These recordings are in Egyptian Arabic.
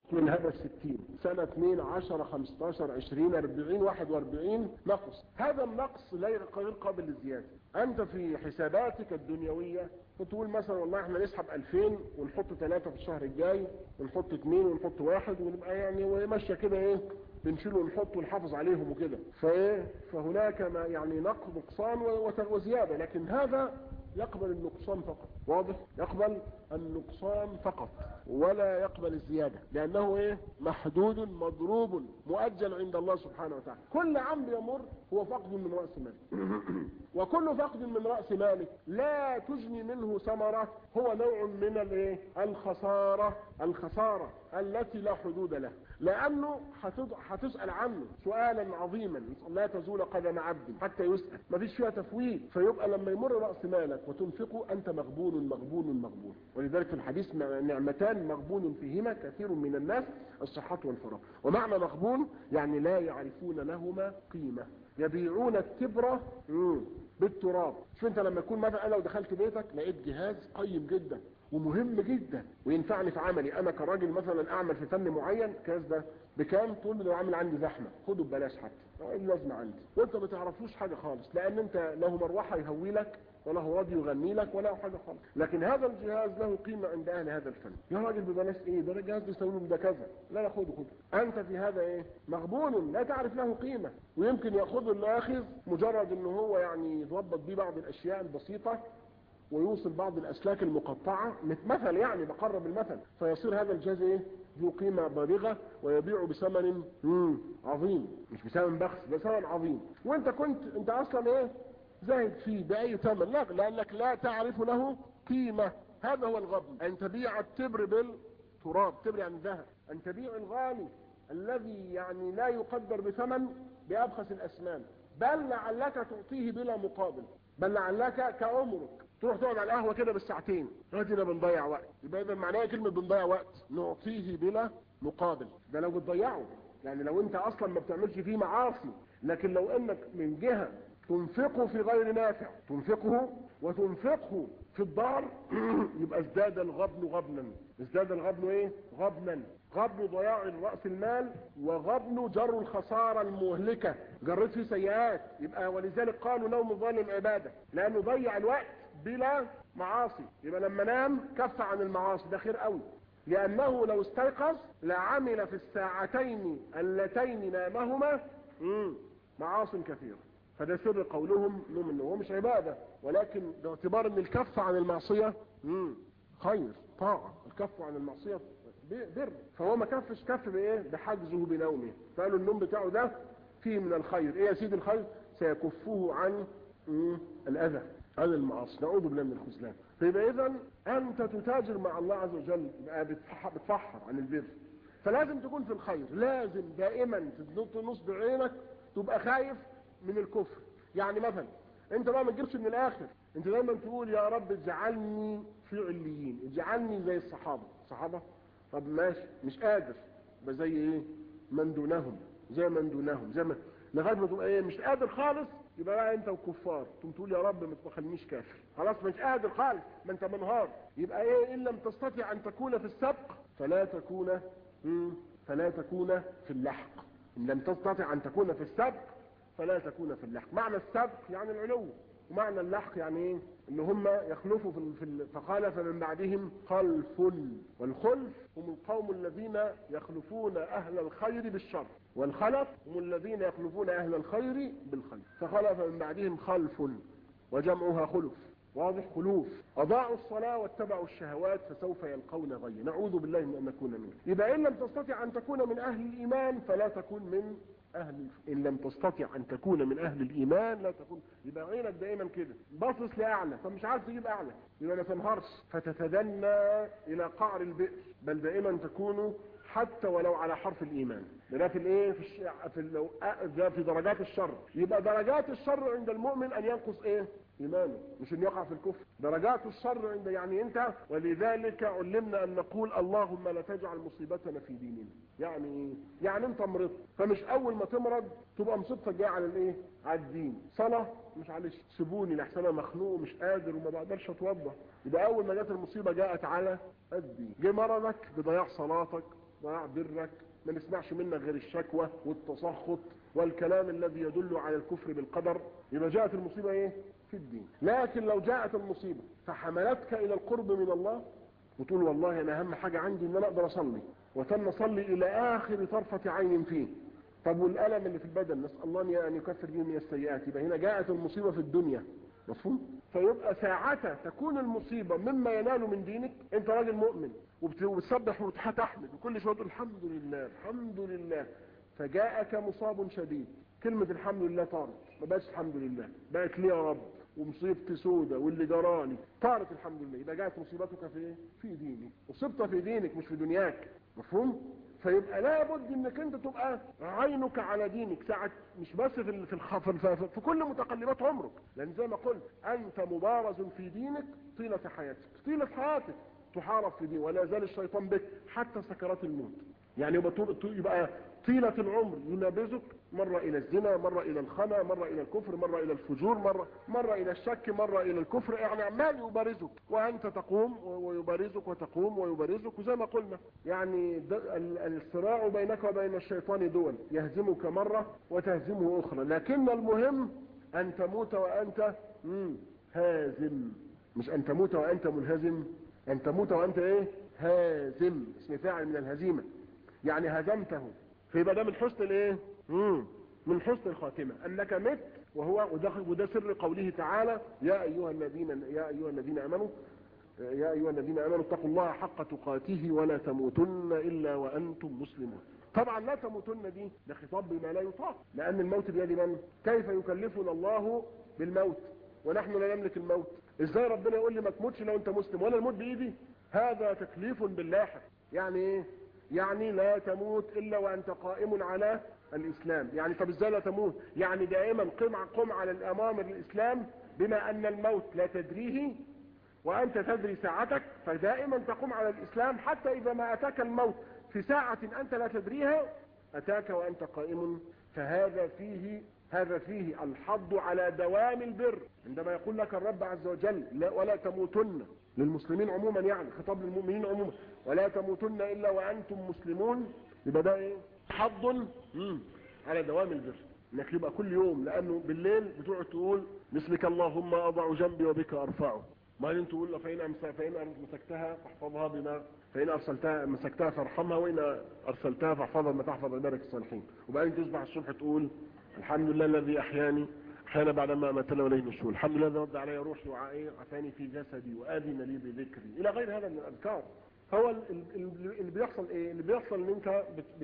من هذا الستين سنة 2 10 15 20 40 41 نقص هذا النقص غير قابل للزيادة انت في حساباتك الدنيوية بتقول مثلا والله احنا نسحب 2000 ونحط 3 في الشهر الجاي ونحط 2 ونحط 1 ونبقى يعني وماشيه كده ايه بنشيل ونحط ونحافظ عليهم وكده فايه فهناك ما يعني نقصان وزيادة لكن هذا يقبل النقصان فقط واضح يقبل النقصان فقط ولا يقبل الزيادة لأنه إيه محدود مضروب مؤجل عند الله سبحانه وتعالى كل عام يمر هو فقد من رأس مالك وكل فقد من رأس مالك لا تجني منه ثمرة هو نوع من الايه الخسارة الخسارة التي لا حدود له لأنه هتسأل عنه سؤالا عظيما لا تزول قدم عبد حتى يسأل ما فيش فيها تفويض فيبقى لما يمر رأس مالك وتنفقه أنت مغبون مغبون مغبون ولذلك في الحديث نعمتان مغبون فيهما كثير من الناس الصحة والفراغ ومعنى مغبون يعني لا يعرفون لهما قيمة يبيعون الكبرة بالتراب شوف انت لما يكون مثلا انا لو دخلت بيتك لقيت جهاز قيم جدا ومهم جدا وينفعني في عملي انا كراجل مثلا اعمل في فن معين الجهاز ده بكام تقول لي عامل عندي زحمه خده ببلاش حتى ايه اللازمه عندي وانت ما تعرفوش حاجه خالص لان انت له مروحه يهوي لك ولا هو راديو يغني لك ولا حاجه خالص لكن هذا الجهاز له قيمه عند اهل هذا الفن يا راجل ببلاش ايه ده الجهاز بيسوي له ده كذا لا لا خده خده انت في هذا ايه مغبون لا تعرف له قيمه ويمكن ياخذ الاخذ مجرد ان هو يعني يضبط بيه بعض الاشياء البسيطه ويوصل بعض الاسلاك المقطعة مثل يعني بقرب المثل فيصير هذا الجهاز ايه ذو قيمة بالغة ويبيع بثمن عظيم مش بثمن بخس بثمن عظيم وانت كنت انت اصلا ايه زاهد فيه باي ثمن لا لانك لا تعرف له قيمة هذا هو الغبن ان تبيع التبر بالتراب تبر يعني ذهب ان تبيع الغالي الذي يعني لا يقدر بثمن بابخس الاسمان بل لعلك تعطيه بلا مقابل بل لعلك كعمرك تروح تقعد على القهوه كده بالساعتين ادينا بنضيع وقت يبقى اذا معناها كلمه بنضيع وقت نعطيه بلا مقابل ده لو بتضيعه يعني لو انت اصلا ما بتعملش فيه معاصي لكن لو انك من جهه تنفقه في غير نافع تنفقه وتنفقه في الدار يبقى ازداد الغبن غبنا ازداد الغبن ايه غبنا غبن ضياع رأس المال وغبن جر الخسارة المهلكة جرت فيه سيئات يبقى ولذلك قالوا نوم الظالم عبادة لانه ضيع الوقت بلا معاصي يبقى لما نام كف عن المعاصي ده خير قوي لانه لو استيقظ لعمل في الساعتين اللتين نامهما معاص كثيرة فده سر قولهم نوم انه هو مش عبادة ولكن باعتبار ان الكف عن المعصية خير طاعة الكف عن المعصية بر فهو ما كفش كف بايه بحجزه بنومه فقالوا النوم بتاعه ده فيه من الخير ايه يا سيدي الخير سيكفه عن الاذى عن المعاصي نعوذ بالله من الخذلان فيبقى اذا انت تتاجر مع الله عز وجل بتفحر عن البر فلازم تكون في الخير لازم دائما تنص بعينك تبقى خايف من الكفر يعني مثلا انت بقى ما تجيبش من الاخر انت دايما تقول يا رب اجعلني في عليين اجعلني زي الصحابه الصحابه طب ماشي مش قادر يبقى زي ايه من دونهم زي من دونهم زي ما لغايه ما تبقى ايه مش قادر خالص يبقى بقى انت وكفار تقوم تقول يا رب ما تخلينيش كافر خلاص مش قادر خالص ما انت منهار يبقى ايه ان لم تستطع ان تكون في السبق فلا تكون فلا تكون في اللحق ان لم تستطع ان تكون في السبق فلا تكون في اللحق معنى السبق يعني العلو ومعنى اللحق يعني ايه ان هم يخلفوا في في فخالف من بعدهم خلف والخلف هم القوم الذين يخلفون اهل الخير بالشر والخلف هم الذين يخلفون اهل الخير بالخير فخلف من بعدهم خلف وجمعها خلف واضح خلوف اضاعوا الصلاة واتبعوا الشهوات فسوف يلقون غي نعوذ بالله من ان نكون منه يبقى ان لم تستطع ان تكون من اهل الايمان فلا تكون من اهل ان لم تستطع ان تكون من اهل الايمان لا تكون يبقى عينك دائما كده باصص لاعلى فمش عارف تجيب اعلى يبقى ما تنهارش فتتدنى الى قعر البئر بل دائما تكون حتى ولو على حرف الايمان ده في الايه في الش... في لو ده في درجات الشر يبقى درجات الشر عند المؤمن ان ينقص ايه ايمانه مش ان يقع في الكفر درجات الشر عند يعني انت ولذلك علمنا ان نقول اللهم لا تجعل مصيبتنا في ديننا يعني ايه يعني انت مرضت فمش اول ما تمرض تبقى مصيبتك جايه على الايه على الدين صلاه مش معلش سيبوني لحسن انا مخنوق ومش قادر وما بقدرش اتوضى يبقى اول ما جت المصيبه جاءت على الدين جه مرضك بضياع صلاتك ضياع برك ما نسمعش منك غير الشكوى والتسخط والكلام الذي يدل على الكفر بالقدر يبقى جاءت المصيبة ايه في الدين لكن لو جاءت المصيبة فحملتك الى القرب من الله وتقول والله انا اهم حاجة عندي ان انا اقدر اصلي وتم اصلي الى اخر طرفة عين فيه طب والالم اللي في البدن نسال الله ان يكفر به من السيئات يبقى هنا جاءت المصيبة في الدنيا مفهوم فيبقى ساعتها تكون المصيبة مما ينال من دينك انت راجل مؤمن وبتسبح وتحمد وكل شويه تقول الحمد لله الحمد لله فجاءك مصاب شديد كلمة الحمد لله طارت ما بقتش الحمد لله بقت لي يا رب ومصيبتي سودة واللي جرالي طارت الحمد لله يبقى جاءت مصيبتك في ايه؟ في دينك مصيبتك في دينك مش في دنياك مفهوم فيبقى لابد انك انت تبقى عينك على دينك ساعة مش بس في في, الخ... في, في كل متقلبات عمرك لان زي ما قلت انت مبارز في دينك طيلة حياتك طيلة حياتك تحارب في دين ولا يزال الشيطان بك حتى سكرات الموت يعني يبقى, يبقى طيلة العمر ينابزك مرة الى الزنا مرة الى الخنا مرة الى الكفر مرة الى الفجور مرة, مرة الى الشك مرة الى الكفر يعني عمال يبارزك وانت تقوم ويبارزك وتقوم ويبارزك وزي ما قلنا يعني الصراع بينك وبين الشيطان دول يهزمك مرة وتهزمه اخرى لكن المهم ان تموت وانت هازم مش ان تموت وانت منهزم ان تموت وانت ايه هازم اسم فاعل من الهزيمة يعني هزمته فيبقى ده من حسن الايه من حسن الخاتمة انك مت وهو وده, وده سر قوله تعالى يا ايها الذين يا ايها الذين امنوا يا ايها الذين امنوا اتقوا الله حق تقاته ولا تموتن الا وانتم مسلمون طبعا لا تموتن دي ده خطاب بما لا يطاق لان الموت بيد من كيف يكلفنا الله بالموت ونحن لا نملك الموت ازاي ربنا يقول لي ما تموتش لو انت مسلم ولا الموت بايدي هذا تكليف باللاحق يعني ايه يعني لا تموت الا وانت قائم على الاسلام يعني طب ازاي لا تموت يعني دائما قم قم على الامام الاسلام بما ان الموت لا تدريه وانت تدري ساعتك فدائما تقوم على الاسلام حتى اذا ما اتاك الموت في ساعة انت لا تدريها اتاك وانت قائم فهذا فيه هذا فيه الحض على دوام البر عندما يقول لك الرب عز وجل لا ولا تموتن للمسلمين عموما يعني خطاب للمؤمنين عموما ولا تموتن الا وانتم مسلمون يبقى ده ايه حض على دوام البر انك يبقى كل يوم لانه بالليل بتقعد تقول باسمك اللهم اضع جنبي وبك ارفعه بعدين تقول فإن أمس فإن مسكتها فاحفظها بما فإن أرسلتها مسكتها فارحمها وإن أرسلتها فاحفظها بما تحفظ عبادك الصالحين وبعدين تصبح الصبح تقول الحمد لله الذي أحياني أحيانا بعدما أمتنا وليه النشور الحمد لله الذي رد علي روحي وعائي عفاني في جسدي وآذن لي بذكري إلى غير هذا من الأذكار هو اللي بيحصل إيه اللي بيحصل إن أنت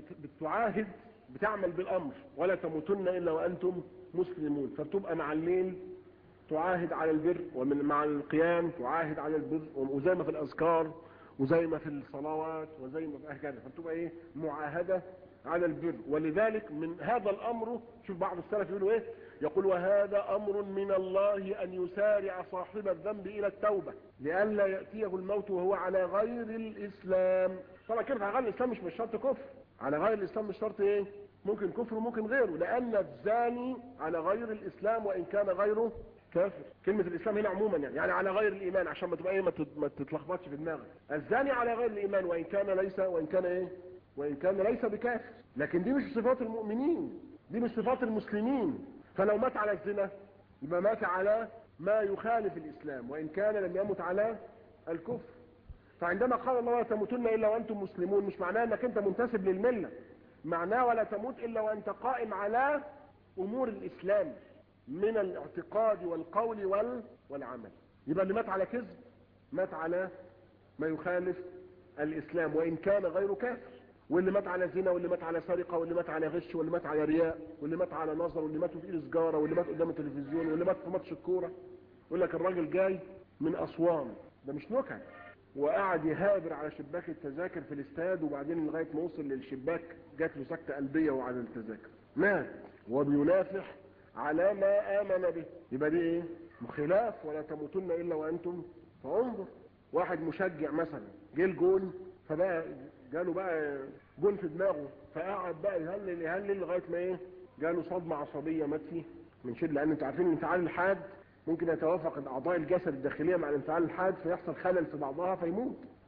بتعاهد بتعمل بالأمر ولا تموتن إلا وأنتم مسلمون فبتبقى مع الليل تعاهد على البر ومن مع القيام تعاهد على البر وزي ما في الأذكار وزي ما في الصلوات وزي ما في هكذا فبتبقى ايه معاهدة على البر ولذلك من هذا الأمر شوف بعض السلف يقولوا ايه يقول وهذا أمر من الله أن يسارع صاحب الذنب إلى التوبة لئلا يأتيه الموت وهو على غير الإسلام طبعا كلمة على غير الإسلام مش مش شرط كفر على غير الإسلام مش شرط ايه ممكن كفر وممكن غيره لأن الزاني على غير الإسلام وإن كان غيره كافر كلمة الإسلام هنا عموما يعني يعني على غير الإيمان عشان ما تبقى ايه ما تتلخبطش في دماغك الزاني على غير الإيمان وإن كان ليس وإن كان ايه وإن كان ليس بكافر لكن دي مش صفات المؤمنين دي مش صفات المسلمين فلو مات على الزنا يبقى مات على ما يخالف الإسلام وإن كان لم يمت على الكفر فعندما قال الله لا تموتن إلا وأنتم مسلمون مش معناه أنك أنت منتسب للملة معناه ولا تموت إلا وأنت قائم على أمور الإسلام من الاعتقاد والقول وال... والعمل يبقى اللي مات على كذب مات على ما يخالف الإسلام وإن كان غير كافر واللي مات على زنا واللي مات على سرقة واللي مات على غش واللي مات على رياء واللي مات على نظر واللي مات في ايد سجارة واللي مات قدام التلفزيون واللي مات في ماتش الكورة يقول لك الراجل جاي من أسوان ده مش نكت وقعد يهابر على شباك التذاكر في الاستاد وبعدين لغاية ما وصل للشباك جات له سكتة قلبية وعلى التذاكر مات وبينافح على ما آمن به يبقى دي ايه خلاف ولا تموتن إلا وأنتم فانظر واحد مشجع مثلا جه الجون فبقى جاله بقى جون في دماغه فقعد بقى يهلل يهلل لغايه ما ايه جاله صدمه عصبيه مات فيه من شده لان انتوا عارفين الانفعال الحاد ممكن يتوافق اعضاء الجسد الداخليه مع الانفعال الحاد فيحصل خلل في بعضها فيموت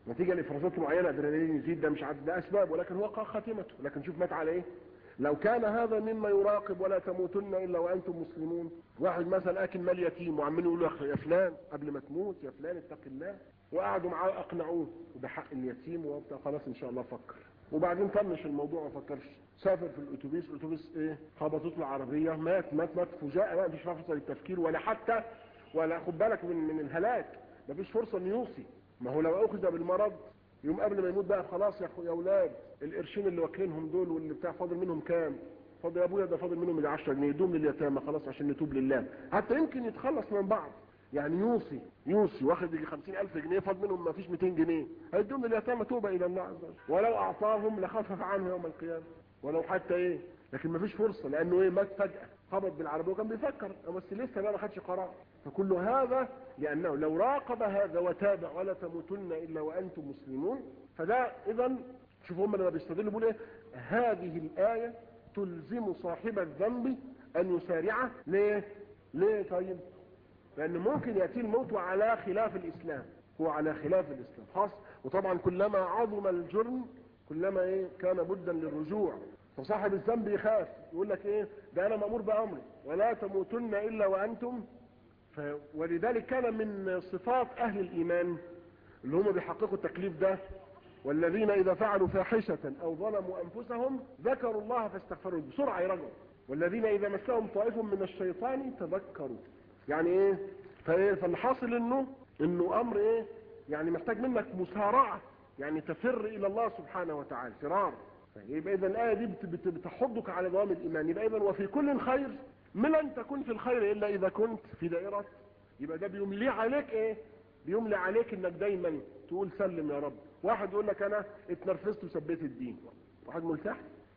نتيجة لإفرازات معينة ادرينالين يزيد ده مش عارف ده أسباب ولكن هو خاتمته لكن شوف مات على إيه لو كان هذا مما يراقب ولا تموتن إلا وأنتم مسلمون واحد مثلا أكل مال يتيم وعمالين يقولوا يا فلان قبل ما تموت يا فلان اتق الله وقعدوا معاه أقنعوه وده حق اليتيم وبتاع خلاص إن شاء الله فكر وبعدين طنش الموضوع ما فكرش سافر في الاتوبيس الاتوبيس ايه خبطت له عربيه مات مات مات فجاء بقى مفيش فرصه للتفكير ولا حتى ولا خد بالك من من الهلاك مفيش فرصه انه يوصي ما هو لو اخذ بالمرض يوم قبل ما يموت بقى خلاص يا اخو يا اولاد القرشين اللي واكلينهم دول واللي بتاع فاضل منهم كام فاضل يا ابويا ده فاضل منهم ال 10 جنيه يدوم لليتامى خلاص عشان نتوب لله حتى يمكن يتخلص من بعض يعني يوصي يوصي واخد يجي 50000 جنيه فاضل منهم ما فيش 200 جنيه هيدوم لليتامى توبه الى الله عز وجل ولو اعطاهم لخفف عنه يوم القيامه ولو حتى ايه لكن ما فيش فرصه لانه ايه مات فجاه خبط بالعربيه وكان بيفكر بس لسه بقى ما خدش قرار فكل هذا لانه لو راقب هذا وتابع ولا تموتن الا وانتم مسلمون فده اذا شوفوا هم لما بيستدلوا بيقولوا ايه هذه الايه تلزم صاحب الذنب ان يسارعه ليه ليه طيب لان ممكن ياتي الموت على خلاف الاسلام هو على خلاف الاسلام خاص وطبعا كلما عظم الجرم كلما ايه كان بدا للرجوع فصاحب الذنب يخاف يقول لك ايه ده انا مامور بامر ولا تموتن الا وانتم ف... ولذلك كان من صفات اهل الايمان اللي هم بيحققوا التكليف ده والذين اذا فعلوا فاحشة او ظلموا انفسهم ذكروا الله فاستغفروا بسرعة يرجعوا والذين اذا مسهم طائف من الشيطان تذكروا يعني ايه فايه فالحاصل انه انه امر ايه يعني محتاج منك مسارعة يعني تفر الى الله سبحانه وتعالى فرار يبقى اذا الايه دي بتحضك على دوام الايمان يبقى اذا وفي كل خير لن تكون في الخير الا اذا كنت في دائره يبقى ده بيملي عليك ايه بيملي عليك انك دايما تقول سلم يا رب واحد يقول لك انا اتنرفزت وثبت الدين واحد ملتحي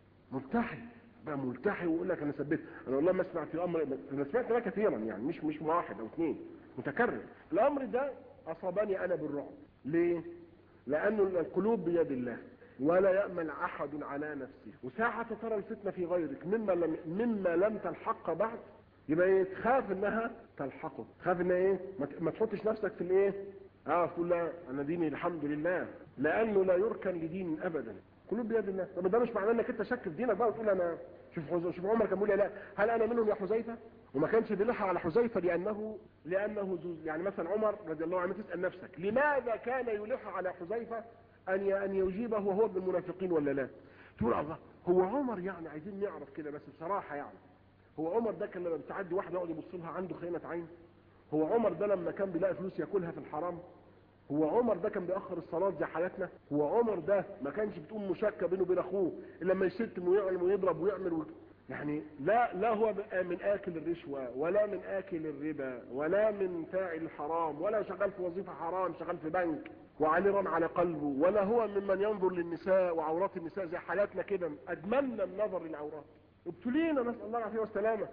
ملتحي بقى ملتحي ويقول لك انا ثبت انا والله ما سمعت في امر انا سمعت ده كثيرا يعني مش مش واحد او اثنين متكرر الامر ده اصابني انا بالرعب ليه لانه القلوب بيد الله ولا يأمن أحد على نفسه وساعة ترى الفتنة في غيرك مما لم, مما لم تلحق بعد يبقى ايه تخاف انها تلحقه تخاف انها ايه ما تحطش نفسك في الايه اه تقول لا انا ديني الحمد لله لانه لا يركن لدين ابدا قلوب بيد الله طب ده مش معناه انك انت شك في دينك بقى وتقول انا شوف شوف عمر كان بيقول لا هل انا منهم يا حذيفه وما كانش بيلح على حذيفه لانه لانه يعني مثلا عمر رضي الله عنه تسال نفسك لماذا كان يلح على حذيفه ان ان يجيبه وهو من المنافقين ولا لا تقول الله هو عمر يعني عايزين نعرف كده بس بصراحه يعني هو عمر ده كان لما بتعدي واحد يقعد يبص لها عنده خيانه عين هو عمر ده لما كان بيلاقي فلوس ياكلها في الحرام هو عمر ده كان بيأخر الصلاة زي حالاتنا هو عمر ده ما كانش بتقوم مشكة بينه وبين اخوه الا لما يشتم ويعلم ويضرب ويعمل و... يعني لا لا هو من اكل الرشوة ولا من اكل الربا ولا من فاعل الحرام ولا شغال في وظيفة حرام شغال في بنك وعليه رن على قلبه ولا هو ممن ينظر للنساء وعورات النساء زي حالاتنا كده ادمنا النظر للعورات ابتلينا نسأل الله العافية والسلامة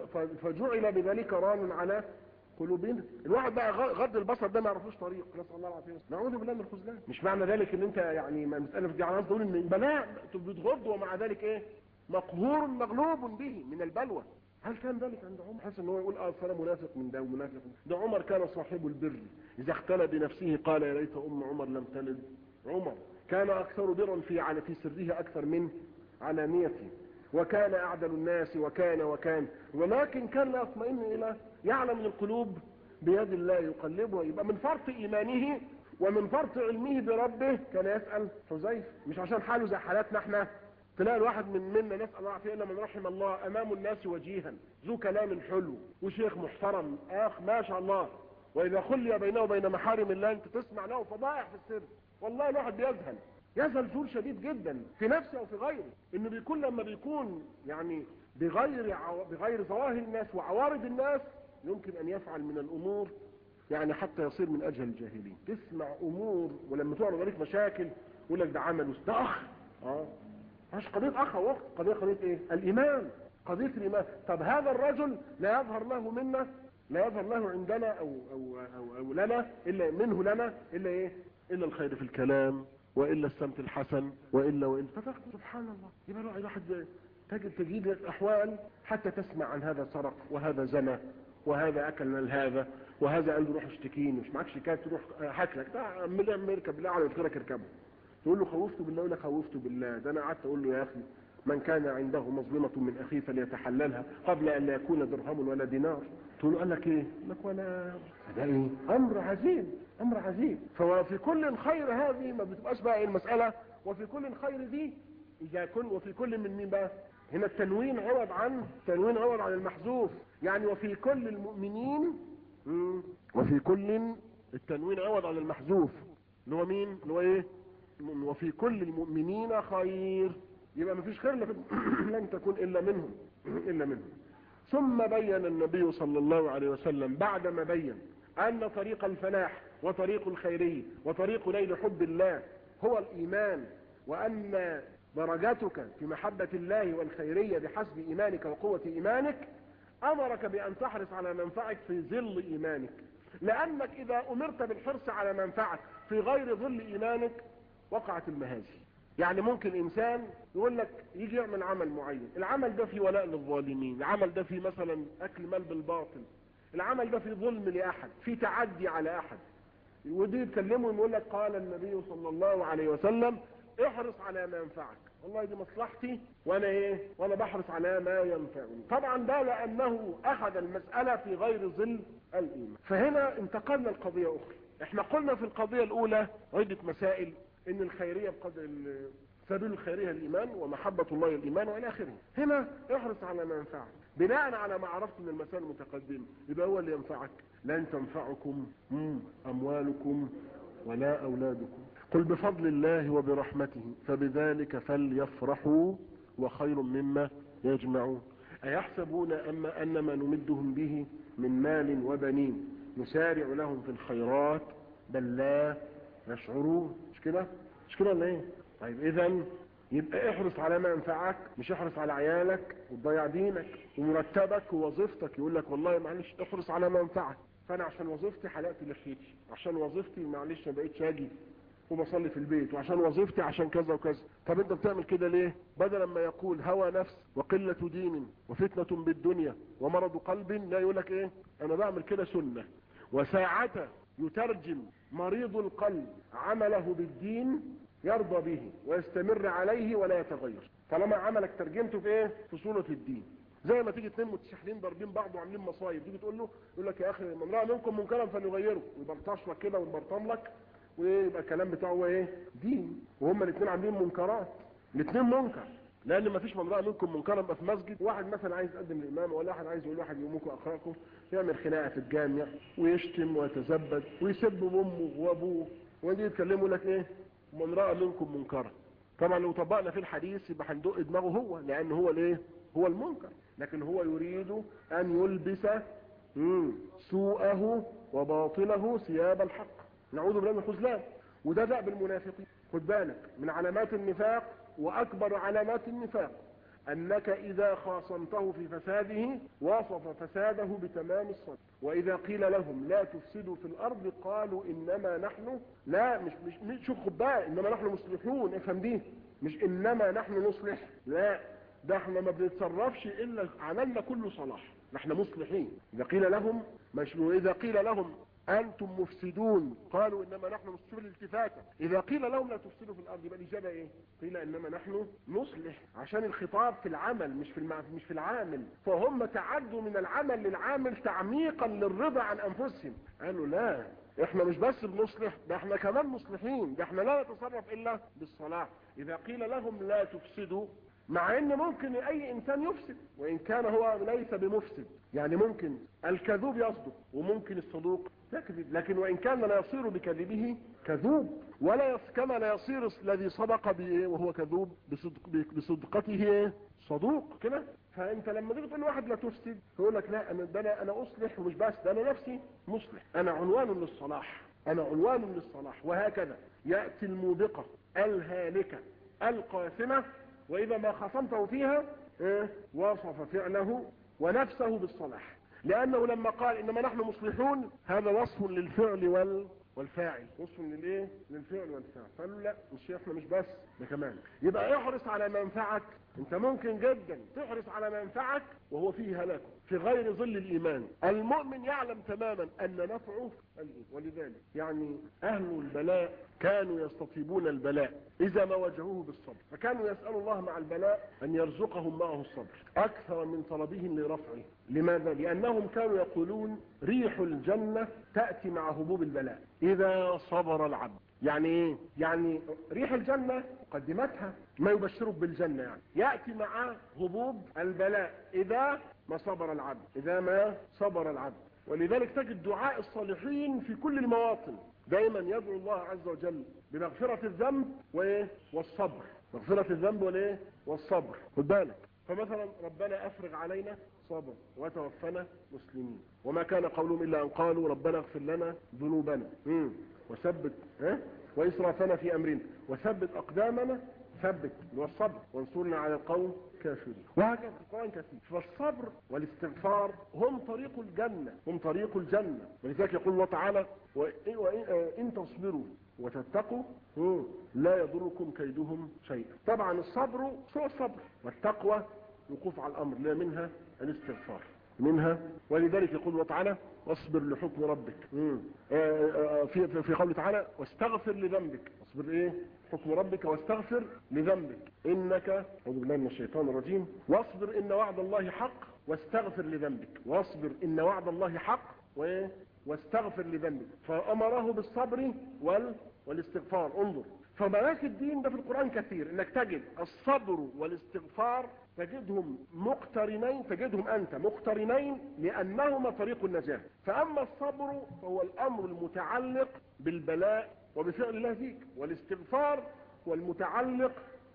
فجعل بذلك ران على قلوبنا الواحد بقى غض البصر ده ما يعرفوش طريق نسال الله العافيه نعوذ بالله من الخذلان مش معنى ذلك ان انت يعني مساله دي على قصد اقول ان بلاء بتغض ومع ذلك ايه مقهور مغلوب به من البلوى هل كان ذلك عند عمر حسن ان هو يقول اه فانا منافق من ده ومنافق ده عمر كان صاحب البر اذا اختلى بنفسه قال يا ليت ام عمر لم تلد عمر كان اكثر برا في على في سره اكثر من علانيته وكان اعدل الناس وكان وكان ولكن كان لا يطمئن الى يعلم القلوب بيد الله يقلبها يبقى من فرط ايمانه ومن فرط علمه بربه كان يسأل حذيفه مش عشان حاله زي حالاتنا احنا تلاقي الواحد من منا نسأل الله العافية الا من رحم الله امام الناس وجيها ذو كلام حلو وشيخ محترم اخ ما شاء الله واذا خلي بينه وبين محارم الله انت تسمع له فضائح في السر والله الواحد بيذهل يذهل ذهول شديد جدا في نفسه او في غيره انه بيكون لما بيكون يعني بغير عو... بغير ظواهر الناس وعوارض الناس يمكن ان يفعل من الامور يعني حتى يصير من اجهل الجاهلين تسمع امور ولما تعرض عليك مشاكل يقول لك ده عمل ده اخ اه مش قضيه اخ او اخت قضيه قضيه ايه الايمان قضيه الايمان طب هذا الرجل لا يظهر له منا لا يظهر له عندنا او او او, أو لنا الا منه لنا الا ايه الا الخير في الكلام والا السمت الحسن والا والا فتقول سبحان الله يبقى الواحد واحد تجد تجد احوال حتى تسمع عن هذا سرق وهذا زنى وهذا اكل من هذا وهذا قال له روح اشتكيني مش معاك شيكات تروح هات لك ده اعمل اعمل اركب بالله على غيرك اركبه تقول له خوفته بالله ولا خوفته بالله ده انا قعدت اقول له يا اخي من كان عنده مظلمة من أخيه فليتحللها قبل أن لا يكون درهم ولا دينار تقول له قال لك إيه؟ قال لك ولا ده إيه؟ أمر عزيز أمر عزيز ففي كل خير هذه ما بتبقاش بقى إيه المسألة وفي كل خير دي إذا كن وفي كل من مين بقى؟ هنا التنوين عوض عن تنوين عوض عن المحذوف يعني وفي كل المؤمنين مم. وفي كل التنوين عوض عن المحذوف اللي هو مين؟ اللي هو إيه؟ وفي كل المؤمنين خير يبقى ما فيش خير لن تكون إلا منهم إلا منهم ثم بين النبي صلى الله عليه وسلم بعدما بين أن طريق الفلاح وطريق الخيرية وطريق نيل حب الله هو الإيمان وأن درجتك في محبة الله والخيرية بحسب إيمانك وقوة إيمانك أمرك بأن تحرص على منفعك في ظل إيمانك لأنك إذا أمرت بالحرص على منفعك في غير ظل إيمانك وقعت المهازي يعني ممكن انسان يقول لك يجي يعمل عمل معين العمل ده فيه ولاء للظالمين العمل ده فيه مثلا اكل مال بالباطل العمل ده فيه ظلم لاحد فيه تعدي على احد ودي يتكلموا يقول لك قال النبي صلى الله عليه وسلم احرص على ما ينفعك والله دي مصلحتي وانا ايه وانا بحرص على ما ينفعني طبعا ده لانه اخذ المسألة في غير ظل الايمان فهنا انتقلنا القضية اخرى احنا قلنا في القضية الاولى عدة مسائل ان الخيرية بقدر سبيل الخيرية الايمان ومحبة الله الايمان والى اخره هنا احرص على ما ينفعك بناء على ما عرفت من المسائل المتقدمة يبقى هو اللي ينفعك لن تنفعكم اموالكم ولا اولادكم قل بفضل الله وبرحمته فبذلك فليفرحوا وخير مما يجمعون أيحسبون أما أن ما نمدهم به من مال وبنين نسارع لهم في الخيرات بل لا يشعرون مش كده مش كده ولا ايه طيب اذا يبقى احرص على ما ينفعك مش احرص على عيالك وتضيع دينك ومرتبك ووظيفتك يقول لك والله معلش احرص على ما ينفعك فانا عشان وظيفتي حلقت لحيتي عشان وظيفتي معلش ما بقيتش اجي وبصلي في البيت وعشان وظيفتي عشان كذا وكذا طب انت بتعمل كده ليه بدل ما يقول هوى نفس وقلة دين وفتنة بالدنيا ومرض قلب لا يقول لك ايه انا بعمل كده سنة وساعة يترجم مريض القلب عمله بالدين يرضى به ويستمر عليه ولا يتغير طالما عملك ترجمته في ايه في صورة الدين زي ما تيجي اتنين متشحنين ضاربين بعض وعاملين مصايب تيجي تقول له يقول لك يا اخي من راى منكم منكرا فليغيره ويبرطش لك كده ويبرطم لك ويبقى الكلام بتاعه هو ايه دين وهما الاثنين عاملين منكرات الاثنين منكر لان ما فيش من راى منكم منكرا يبقى في مسجد واحد مثلا عايز يقدم الامام ولا واحد عايز يقول واحد يومكم اخراكم يعمل خناقه في الجامع ويشتم ويتزبد ويسب امه وابوه ويجي يتكلموا لك ايه من راى منكم منكرا طبعا لو طبقنا في الحديث يبقى هندق دماغه هو لان هو الايه هو المنكر لكن هو يريد ان يلبس سوءه وباطله ثياب الحق نعوذ بالله من الخذلان وده دأب المنافقين خد بالك من علامات النفاق واكبر علامات النفاق انك اذا خاصمته في فساده وصف فساده بتمام الصدق واذا قيل لهم لا تفسدوا في الارض قالوا انما نحن لا مش مش, مش شوف خد بالك انما نحن مصلحون افهم دي مش انما نحن نصلح لا ده احنا ما بنتصرفش الا عملنا كله صلاح نحن مصلحين اذا قيل لهم مش واذا قيل لهم انتم مفسدون قالوا انما نحن مفسدون الالتفاتة اذا قيل لهم لا تفسدوا في الارض يبقى الاجابه ايه قيل انما نحن نصلح عشان الخطاب في العمل مش في المع... مش في العامل فهم تعدوا من العمل للعامل تعميقا للرضا عن انفسهم قالوا لا احنا مش بس بنصلح ده احنا كمان مصلحين ده احنا لا نتصرف الا بالصلاح اذا قيل لهم لا تفسدوا مع ان ممكن اي انسان يفسد وان كان هو ليس بمفسد يعني ممكن الكذوب يصدق وممكن الصدوق يكذب لكن وان كان لا يصير بكذبه كذوب ولا يص... كما لا يصير الذي صدق بايه وهو كذوب بصدق بصدقته صدوق كده فانت لما تيجي تقول لواحد لا تفسد يقول لك لا انا ده انا انا اصلح ومش بس ده انا نفسي مصلح انا عنوان للصلاح انا عنوان للصلاح وهكذا ياتي الموبقه الهالكه القاسمه واذا ما خصمته فيها إيه؟ وصف فعله ونفسه بالصلاح لانه لما قال انما نحن مصلحون هذا وصف للفعل وال والفاعل وصف للايه للفعل والفاعل قالوا لا مش احنا مش بس ده كمان يبقى احرص على منفعك انت ممكن جدا تحرص على منفعك وهو فيه هلاك في غير ظل الايمان المؤمن يعلم تماما ان نفعه الايمان ولذلك يعني اهل البلاء كانوا يستطيبون البلاء اذا ما واجهوه بالصبر فكانوا يسالوا الله مع البلاء ان يرزقهم معه الصبر اكثر من طلبهم لرفعه لماذا لانهم كانوا يقولون ريح الجنه تاتي مع هبوب البلاء اذا صبر العبد يعني ايه يعني ريح الجنة مقدمتها ما يبشرك بالجنة يعني يأتي مع هبوب البلاء اذا ما صبر العبد اذا ما صبر العبد ولذلك تجد دعاء الصالحين في كل المواطن دايما يدعو الله عز وجل بمغفرة الذنب وايه والصبر مغفرة الذنب والايه والصبر خد بالك فمثلا ربنا افرغ علينا صبر وتوفنا مسلمين وما كان قولهم الا ان قالوا ربنا اغفر لنا ذنوبنا مم. وثبت ها واسرافنا في امرنا وثبت اقدامنا ثبت والصبر وانصرنا على القوم كافرين وهكذا في القران كثير فالصبر والاستغفار هم طريق الجنه هم طريق الجنه ولذلك يقول الله تعالى وإن, وإن إن تصبروا وتتقوا لا يضركم كيدهم شيئا طبعا الصبر سوء الصبر والتقوى وقوف على الامر لا منها الاستغفار منها ولذلك يقول الله تعالى واصبر لحكم ربك في في قوله تعالى واستغفر لذنبك اصبر ايه حكم ربك واستغفر لذنبك انك اعوذ بالله من الشيطان الرجيم واصبر ان وعد الله حق واستغفر لذنبك واصبر ان وعد الله حق وايه واستغفر لذنبك فامره بالصبر وال والاستغفار انظر فملاك الدين ده في القرآن كثير انك تجد الصبر والاستغفار تجدهم مقترنين تجدهم انت مقترنين لانهما طريق النجاة فاما الصبر فهو الامر المتعلق بالبلاء وبفعل الله فيك والاستغفار هو المتعلق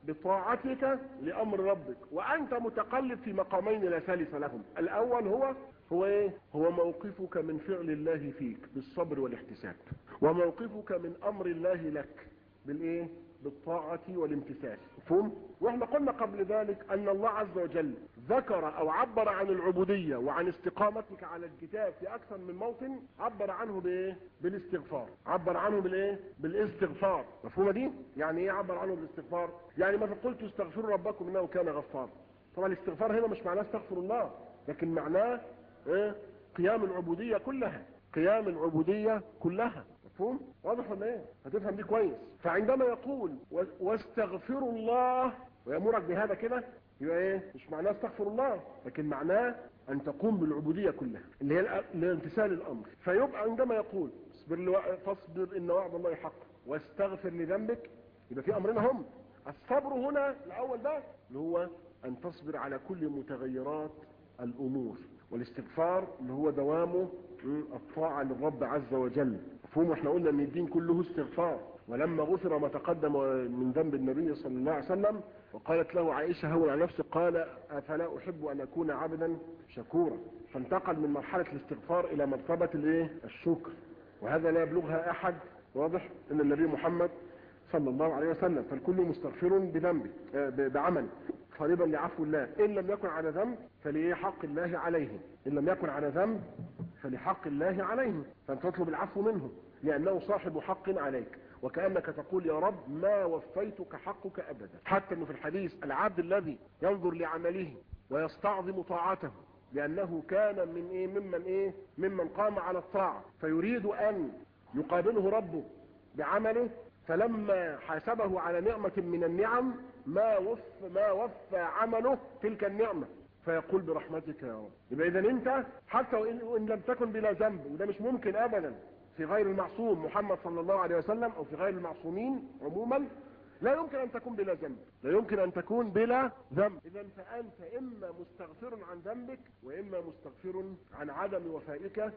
بطاعتك لامر ربك وانت متقلب في مقامين لا ثالث لهم الاول هو هو ايه هو موقفك من فعل الله فيك بالصبر والاحتساب وموقفك من امر الله لك بالايه بالطاعة والامتثال مفهوم واحنا قلنا قبل ذلك ان الله عز وجل ذكر او عبر عن العبودية وعن استقامتك على الكتاب في اكثر من موطن عبر عنه بايه بالاستغفار عبر عنه بالايه بالاستغفار مفهومة دي يعني ايه عبر عنه بالاستغفار يعني مثلا قلت استغفروا ربكم انه كان غفار طبعا الاستغفار هنا مش معناه استغفر الله لكن معناه ايه قيام العبودية كلها قيام العبودية كلها مفهوم واضح ولا ايه هتفهم دي كويس فعندما يقول واستغفروا الله ويامرك بهذا كده يبقى ايه مش معناه استغفر الله لكن معناه ان تقوم بالعبوديه كلها اللي هي اللي هي امتثال الامر فيبقى عندما يقول اصبر لو... فاصبر ان وعد الله حق واستغفر لذنبك يبقى في امرنا هم الصبر هنا الاول ده اللي هو ان تصبر على كل متغيرات الامور والاستغفار اللي هو دوامه الطاعه للرب عز وجل مفهوم احنا قلنا ان الدين كله استغفار ولما غفر ما تقدم من ذنب النبي صلى الله عليه وسلم وقالت له عائشة هون على نفسه قال أفلا أحب أن أكون عبدا شكورا فانتقل من مرحلة الاستغفار إلى مرتبة الايه الشكر وهذا لا يبلغها أحد واضح أن النبي محمد صلى الله عليه وسلم فالكل مستغفر بذنبه بعمل طالبا لعفو الله إن لم يكن على ذنب فلحق الله عليه إن لم يكن على ذنب فلحق الله عليه فأنت تطلب العفو منه لأنه صاحب حق عليك وكأنك تقول يا رب ما وفيتك حقك أبدا حتى أنه في الحديث العبد الذي ينظر لعمله ويستعظم طاعته لأنه كان من إيه ممن إيه ممن قام على الطاعة فيريد أن يقابله ربه بعمله فلما حاسبه على نعمة من النعم ما وفى ما وفى عمله تلك النعمة فيقول برحمتك يا رب يبقى اذا انت حتى وان لم تكن بلا ذنب وده مش ممكن ابدا في غير المعصوم محمد صلى الله عليه وسلم او في غير المعصومين عموما لا يمكن ان تكون بلا ذنب لا يمكن ان تكون بلا ذنب اذا فانت اما مستغفر عن ذنبك واما مستغفر عن عدم وفائك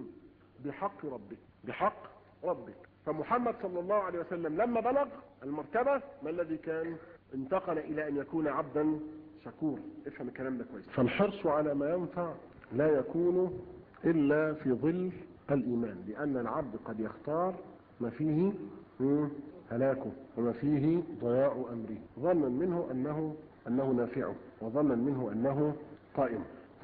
بحق ربك بحق ربك فمحمد صلى الله عليه وسلم لما بلغ المرتبة ما الذي كان انتقل الى ان يكون عبدا شكور افهم الكلام ده كويس فالحرص على ما ينفع لا يكون الا في ظل الايمان لان العبد قد يختار ما فيه هلاكه وما فيه ضياع امره ظنا منه انه انه نافعه وظنا منه انه قائم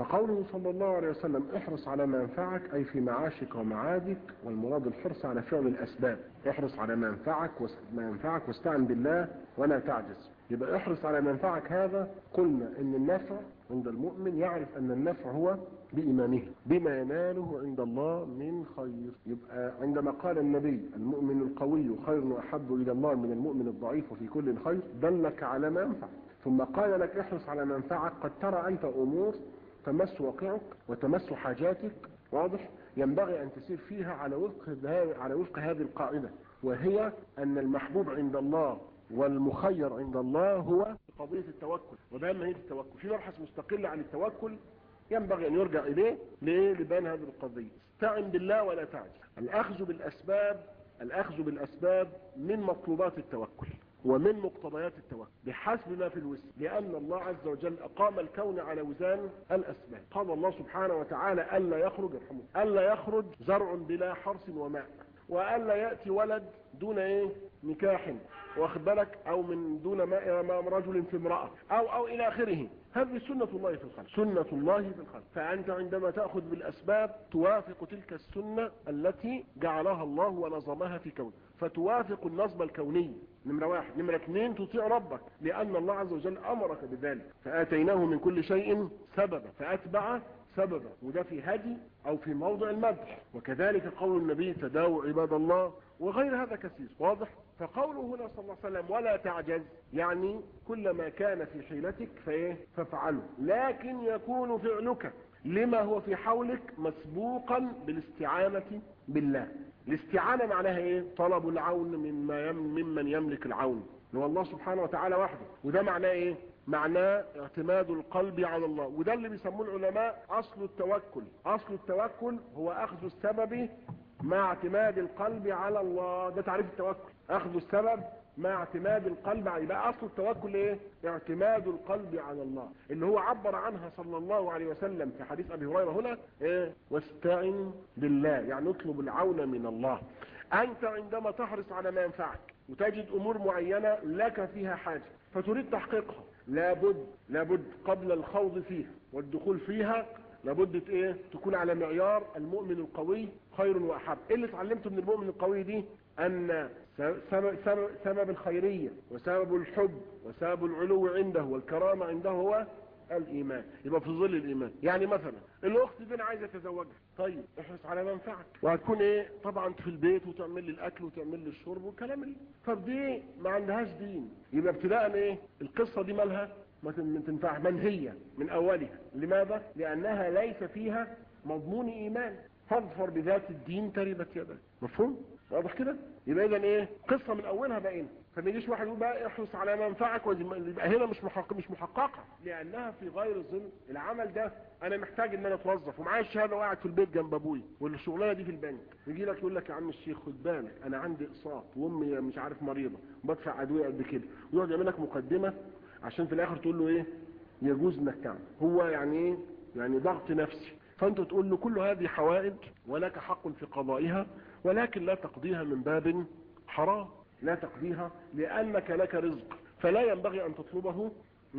فقوله صلى الله عليه وسلم احرص على ما ينفعك أي في معاشك ومعادك والمراد الحرص على فعل الأسباب احرص على ما ينفعك ما ينفعك واستعن بالله ولا تعجز يبقى احرص على ما ينفعك هذا قلنا ان النفع عند المؤمن يعرف ان النفع هو بإيمانه بما يناله عند الله من خير يبقى عندما قال النبي المؤمن القوي خير وأحب إلى الله من المؤمن الضعيف وفي كل خير دلك على ما ينفع ثم قال لك احرص على ما ينفعك قد ترى أنت أمور تمس واقعك وتمس حاجاتك واضح ينبغي أن تسير فيها على وفق على وفق هذه القاعدة وهي أن المحبوب عند الله والمخير عند الله هو قضية التوكل وده ماهية التوكل في مبحث مستقل عن التوكل ينبغي أن يرجع إليه ليه لبيان هذه القضية استعن بالله ولا تعجل الأخذ بالأسباب الأخذ بالأسباب من مطلوبات التوكل ومن مقتضيات التوكل بحسب ما في الوسع لأن الله عز وجل أقام الكون على وزان الأسباب قال الله سبحانه وتعالى ألا يخرج يرحمه ألا يخرج زرع بلا حرث وماء وألا يأتي ولد دون إيه نكاح واخد بالك أو من دون ماء رجل في امرأة أو أو إلى آخره هذه سنة الله في الخلق سنة الله في الخلق فأنت عندما تأخذ بالأسباب توافق تلك السنة التي جعلها الله ونظمها في كونه فتوافق النظم الكوني نمرة واحد نمرة اثنين تطيع ربك لأن الله عز وجل أمرك بذلك فآتيناه من كل شيء سببا فأتبع سببا وده في هدي أو في موضع المدح وكذلك قول النبي تداووا عباد الله وغير هذا كثير واضح فقوله هنا صلى الله عليه وسلم ولا تعجز يعني كل ما كان في حيلتك فايه فافعله لكن يكون فعلك لما هو في حولك مسبوقا بالاستعانة بالله الاستعانة معناها ايه طلب العون مما يم ممن يملك العون هو الله سبحانه وتعالى وحده وده معناه ايه معناه اعتماد القلب على الله وده اللي بيسموه العلماء اصل التوكل اصل التوكل هو اخذ السبب مع اعتماد القلب على الله ده تعريف التوكل اخذ السبب مع اعتماد القلب على يبقى اصل التوكل ايه اعتماد القلب على الله اللي هو عبر عنها صلى الله عليه وسلم في حديث ابي هريره هنا ايه واستعن بالله يعني اطلب العون من الله انت عندما تحرص على ما ينفعك وتجد امور معينه لك فيها حاجه فتريد تحقيقها لابد لابد قبل الخوض فيها والدخول فيها لابد ايه تكون على معيار المؤمن القوي خير واحب ايه اللي اتعلمته من المؤمن القوي دي ان سبب, سبب, سبب الخيرية وسبب الحب وسبب العلو عنده والكرامة عنده هو الايمان يبقى في ظل الايمان يعني مثلا الاخت دي انا عايزه اتزوجها طيب احرص على منفعك وهتكون ايه طبعا في البيت وتعمل لي الاكل وتعمل لي الشرب والكلام اللي طب دي ما عندهاش دين يبقى ابتداء ايه القصه دي مالها ما تنفع منهيه من اولها لماذا لانها ليس فيها مضمون ايمان فاظفر بذات الدين تربت يدك مفهوم واضح كده يبقى اذا ايه قصه من اولها بقينا فما يجيش واحد يقول بقى احرص على منفعك يبقى هنا مش محقق مش محققه لانها في غير الظل العمل ده انا محتاج ان انا اتوظف ومعايا الشهاده وقاعد في البيت جنب ابويا والشغلانه دي في البنك يجي لك يقول لك يا عم الشيخ خد بالك انا عندي اقساط وامي مش عارف مريضه وبدفع ادويه قد كده ويقعد يعمل لك مقدمه عشان في الاخر تقول له ايه يجوز انك تعمل هو يعني ايه يعني ضغط نفسي فانت تقول له كل هذه حوائج ولك حق في قضائها ولكن لا تقضيها من باب حرام لا تقضيها لأنك لك رزق فلا ينبغي أن تطلبه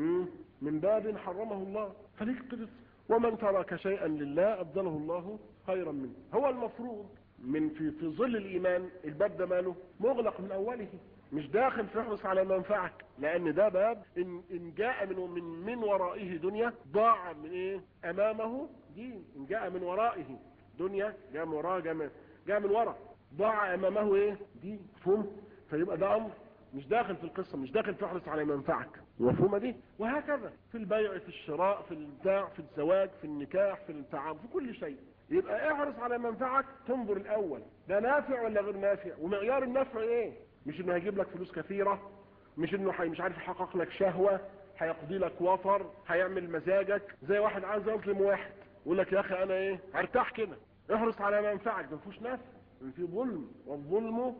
من باب حرمه الله فليك رزق ومن ترك شيئا لله أبدله الله خيرا منه هو المفروض من في, في ظل الإيمان الباب ده ماله مغلق من أوله مش داخل تحرص على منفعك لأن ده باب إن, إن جاء من, من, من ورائه دنيا ضاع من إيه أمامه دين إن جاء من ورائه دنيا جاء من وراه جاء من, جاء من وراء ضاع امامه ايه دي مفهوم فيبقى ده امر مش داخل في القصة مش داخل تحرص على منفعك مفهومة دي وهكذا في البيع في الشراء في البيع في الزواج في النكاح في التعامل في كل شيء يبقى احرص على منفعك تنظر الاول ده نافع ولا غير نافع ومعيار النفع ايه مش انه هيجيب لك فلوس كثيرة مش انه حي مش عارف يحقق لك شهوة هيقضي لك وفر هيعمل مزاجك زي واحد عايز يظلم واحد يقول لك يا اخي انا ايه هرتاح كده احرص على منفعك ده مفيهوش نفع في ظلم والظلم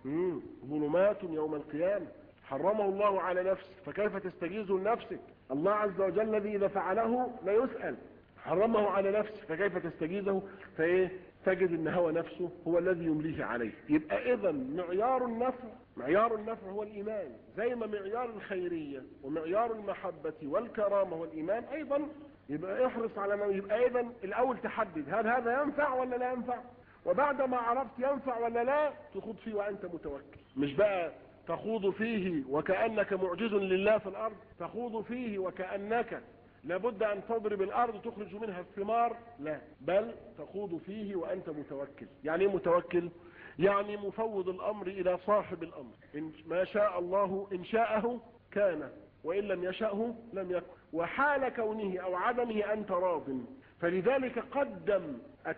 ظلمات يوم القيامة حرمه الله على نفسه فكيف تستجيزه لنفسك الله عز وجل الذي إذا فعله لا يسأل حرمه على نفسه فكيف تستجيزه فايه تجد ان هو نفسه هو الذي يمليه عليه يبقى اذا معيار النفع معيار النفع هو الإيمان زي ما معيار الخيرية ومعيار المحبة والكرامة هو الإيمان أيضا يبقى احرص على ما يبقى أيضا الأول تحدد هل هذا ينفع ولا لا ينفع وبعد ما عرفت ينفع ولا لا تخوض فيه وأنت متوكل مش بقى تخوض فيه وكأنك معجز لله في الأرض تخوض فيه وكأنك لابد أن تضرب الأرض تخرج منها الثمار لا بل تخوض فيه وأنت متوكل يعني ايه متوكل يعني مفوض الأمر إلى صاحب الأمر إن ما شاء الله إن شاءه كان وإن لم يشأه لم يكن وحال كونه أو عدمه أنت راض فلذلك قدم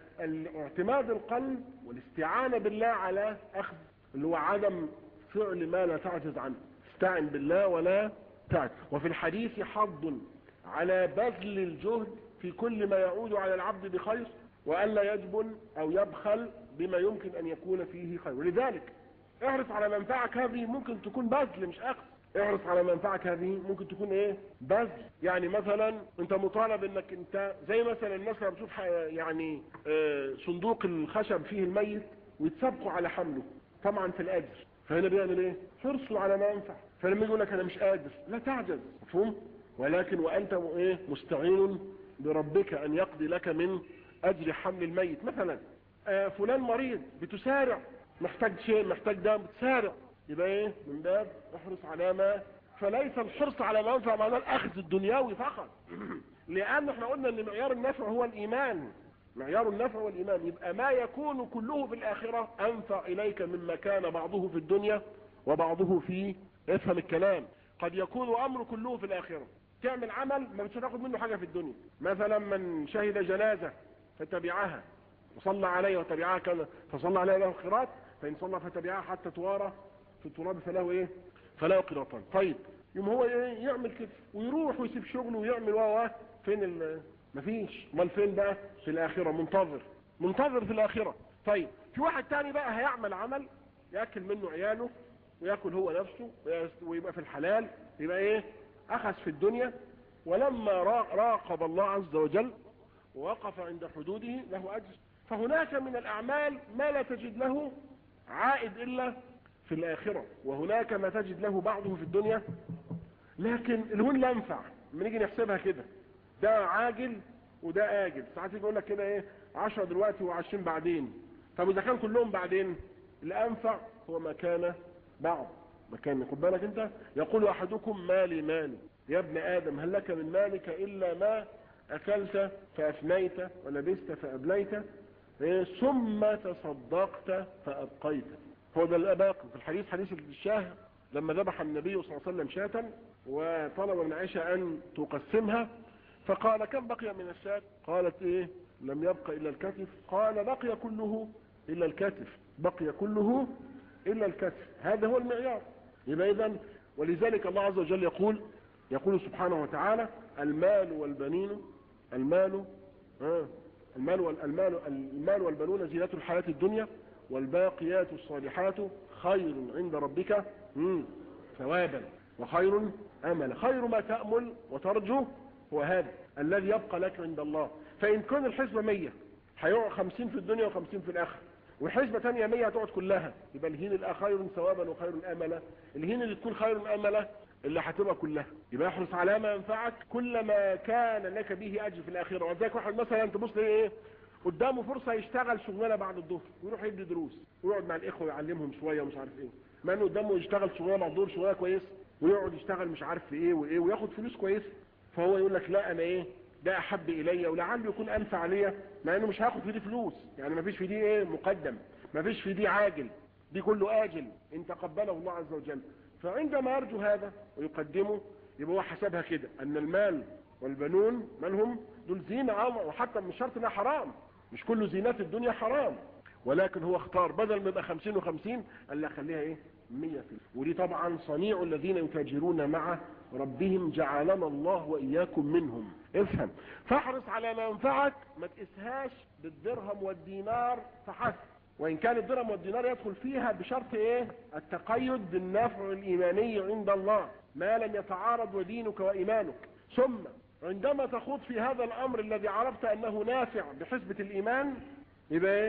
اعتماد القلب والاستعانة بالله على أخذ اللي هو عدم فعل ما لا تعجز عنه استعن بالله ولا تعجز وفي الحديث حظ على بذل الجهد في كل ما يعود على العبد بخير وألا يجبن أو يبخل بما يمكن أن يكون فيه خير ولذلك احرص على منفعك هذه ممكن تكون بذل مش أخذ احرص على منفعك هذه ممكن تكون ايه بذل يعني مثلا انت مطالب انك انت زي مثلا الناس لما بتشوف يعني اه صندوق الخشب فيه الميت ويتسابقوا على حمله طبعا في الاجر فهنا بيعمل ايه حرصوا على ما ينفع فلما يقول لك انا مش قادر لا تعجز مفهوم ولكن وانت ايه مستعين بربك ان يقضي لك من اجر حمل الميت مثلا آه فلان مريض بتسارع محتاج شيء محتاج دم بتسارع يبقى ايه من باب احرص على ما فليس الحرص على ما ينفع معناه الاخذ الدنيوي فقط لان احنا قلنا ان معيار النفع هو الايمان معيار النفع هو الايمان يبقى ما يكون كله في الاخره انفع اليك مما كان بعضه في الدنيا وبعضه في افهم الكلام قد يكون امر كله في الاخره تعمل عمل ما مش هتاخد منه حاجه في الدنيا مثلا من شهد جنازه فتبعها وصلى عليها وتبعها كذا فصلى عليها له قراط فان صلى فتبعها حتى توارى في التراب فله ايه فله قراطان طيب يوم هو ايه يعمل كده ويروح ويسيب شغله ويعمل واوا فين ال مفيش امال فين بقى في الاخره منتظر منتظر في الاخره طيب في واحد تاني بقى هيعمل عمل ياكل منه عياله وياكل هو نفسه ويبقى في الحلال يبقى ايه اخذ في الدنيا ولما راقب الله عز وجل ووقف عند حدوده له اجر فهناك من الاعمال ما لا تجد له عائد الا في الاخرة وهناك ما تجد له بعضه في الدنيا لكن الهون لا ينفع لما نيجي نحسبها كده ده عاجل وده آجل ساعات يجي يقول لك كده ايه 10 دلوقتي و20 بعدين طب اذا كان كلهم بعدين الانفع هو ما كان بعض ما كان خد بالك انت يقول احدكم مالي مالي يا ابن ادم هل لك من مالك الا ما اكلت فافنيت ولبست فابليت إيه ثم تصدقت فابقيت هو ده الاباق في الحديث حديث الشاه لما ذبح النبي صلى الله عليه وسلم شاة وطلب من عائشة ان تقسمها فقال كم بقي من الشاة قالت ايه لم يبق الا الكتف قال بقي كله الا الكتف بقي كله الا الكتف هذا هو المعيار يبقى اذا ولذلك الله عز وجل يقول يقول سبحانه وتعالى المال والبنين المال آه المال والمال المال والبنون زينة الحياة الدنيا والباقيات الصالحات خير عند ربك ثوابا وخير املا خير ما تأمل وترجو هو هذا الذي يبقى لك عند الله فإن كان الحسبة 100 هيقع 50 في الدنيا و50 في الآخرة وحسبة ثانيه 100 هتقعد كلها يبقى الهين الآ خير ثوابا وخير املا الهين اللي تكون خير املا اللي هتبقى كلها يبقى احرص على ما ينفعك كلما كان لك به اجر في الاخره وذاك واحد مثلا تبص ايه قدامه فرصه يشتغل شغلانه بعد الظهر ويروح يدي دروس ويقعد مع الاخوه يعلمهم شويه ومش عارف ايه مع انه قدامه يشتغل شغلانه بعد الظهر شغلانه كويس ويقعد يشتغل مش عارف في ايه وايه وياخد فلوس كويسه فهو يقول لك لا انا ايه ده احب الي ولعله يكون انفع ليا مع انه مش هاخد في دي فلوس يعني ما فيش في دي ايه مقدم ما فيش في دي عاجل دي كله اجل ان تقبله الله عز وجل فعندما يرجو هذا ويقدمه يبقى هو حسبها كده ان المال والبنون مالهم دول زينة وحتى مش شرط انها حرام مش كل زينات الدنيا حرام ولكن هو اختار بدل ما يبقى 50 و50 قال لي خليها ايه 100 في ودي طبعا صنيع الذين يتاجرون مع ربهم جعلنا الله واياكم منهم افهم فاحرص على ما ينفعك ما تقيسهاش بالدرهم والدينار فحسب وإن كان الدرهم والدينار يدخل فيها بشرط إيه التقيد بالنفع الإيماني عند الله ما لم يتعارض ودينك وإيمانك ثم عندما تخوض في هذا الأمر الذي عرفت أنه نافع بحسبة الإيمان يبقى إيه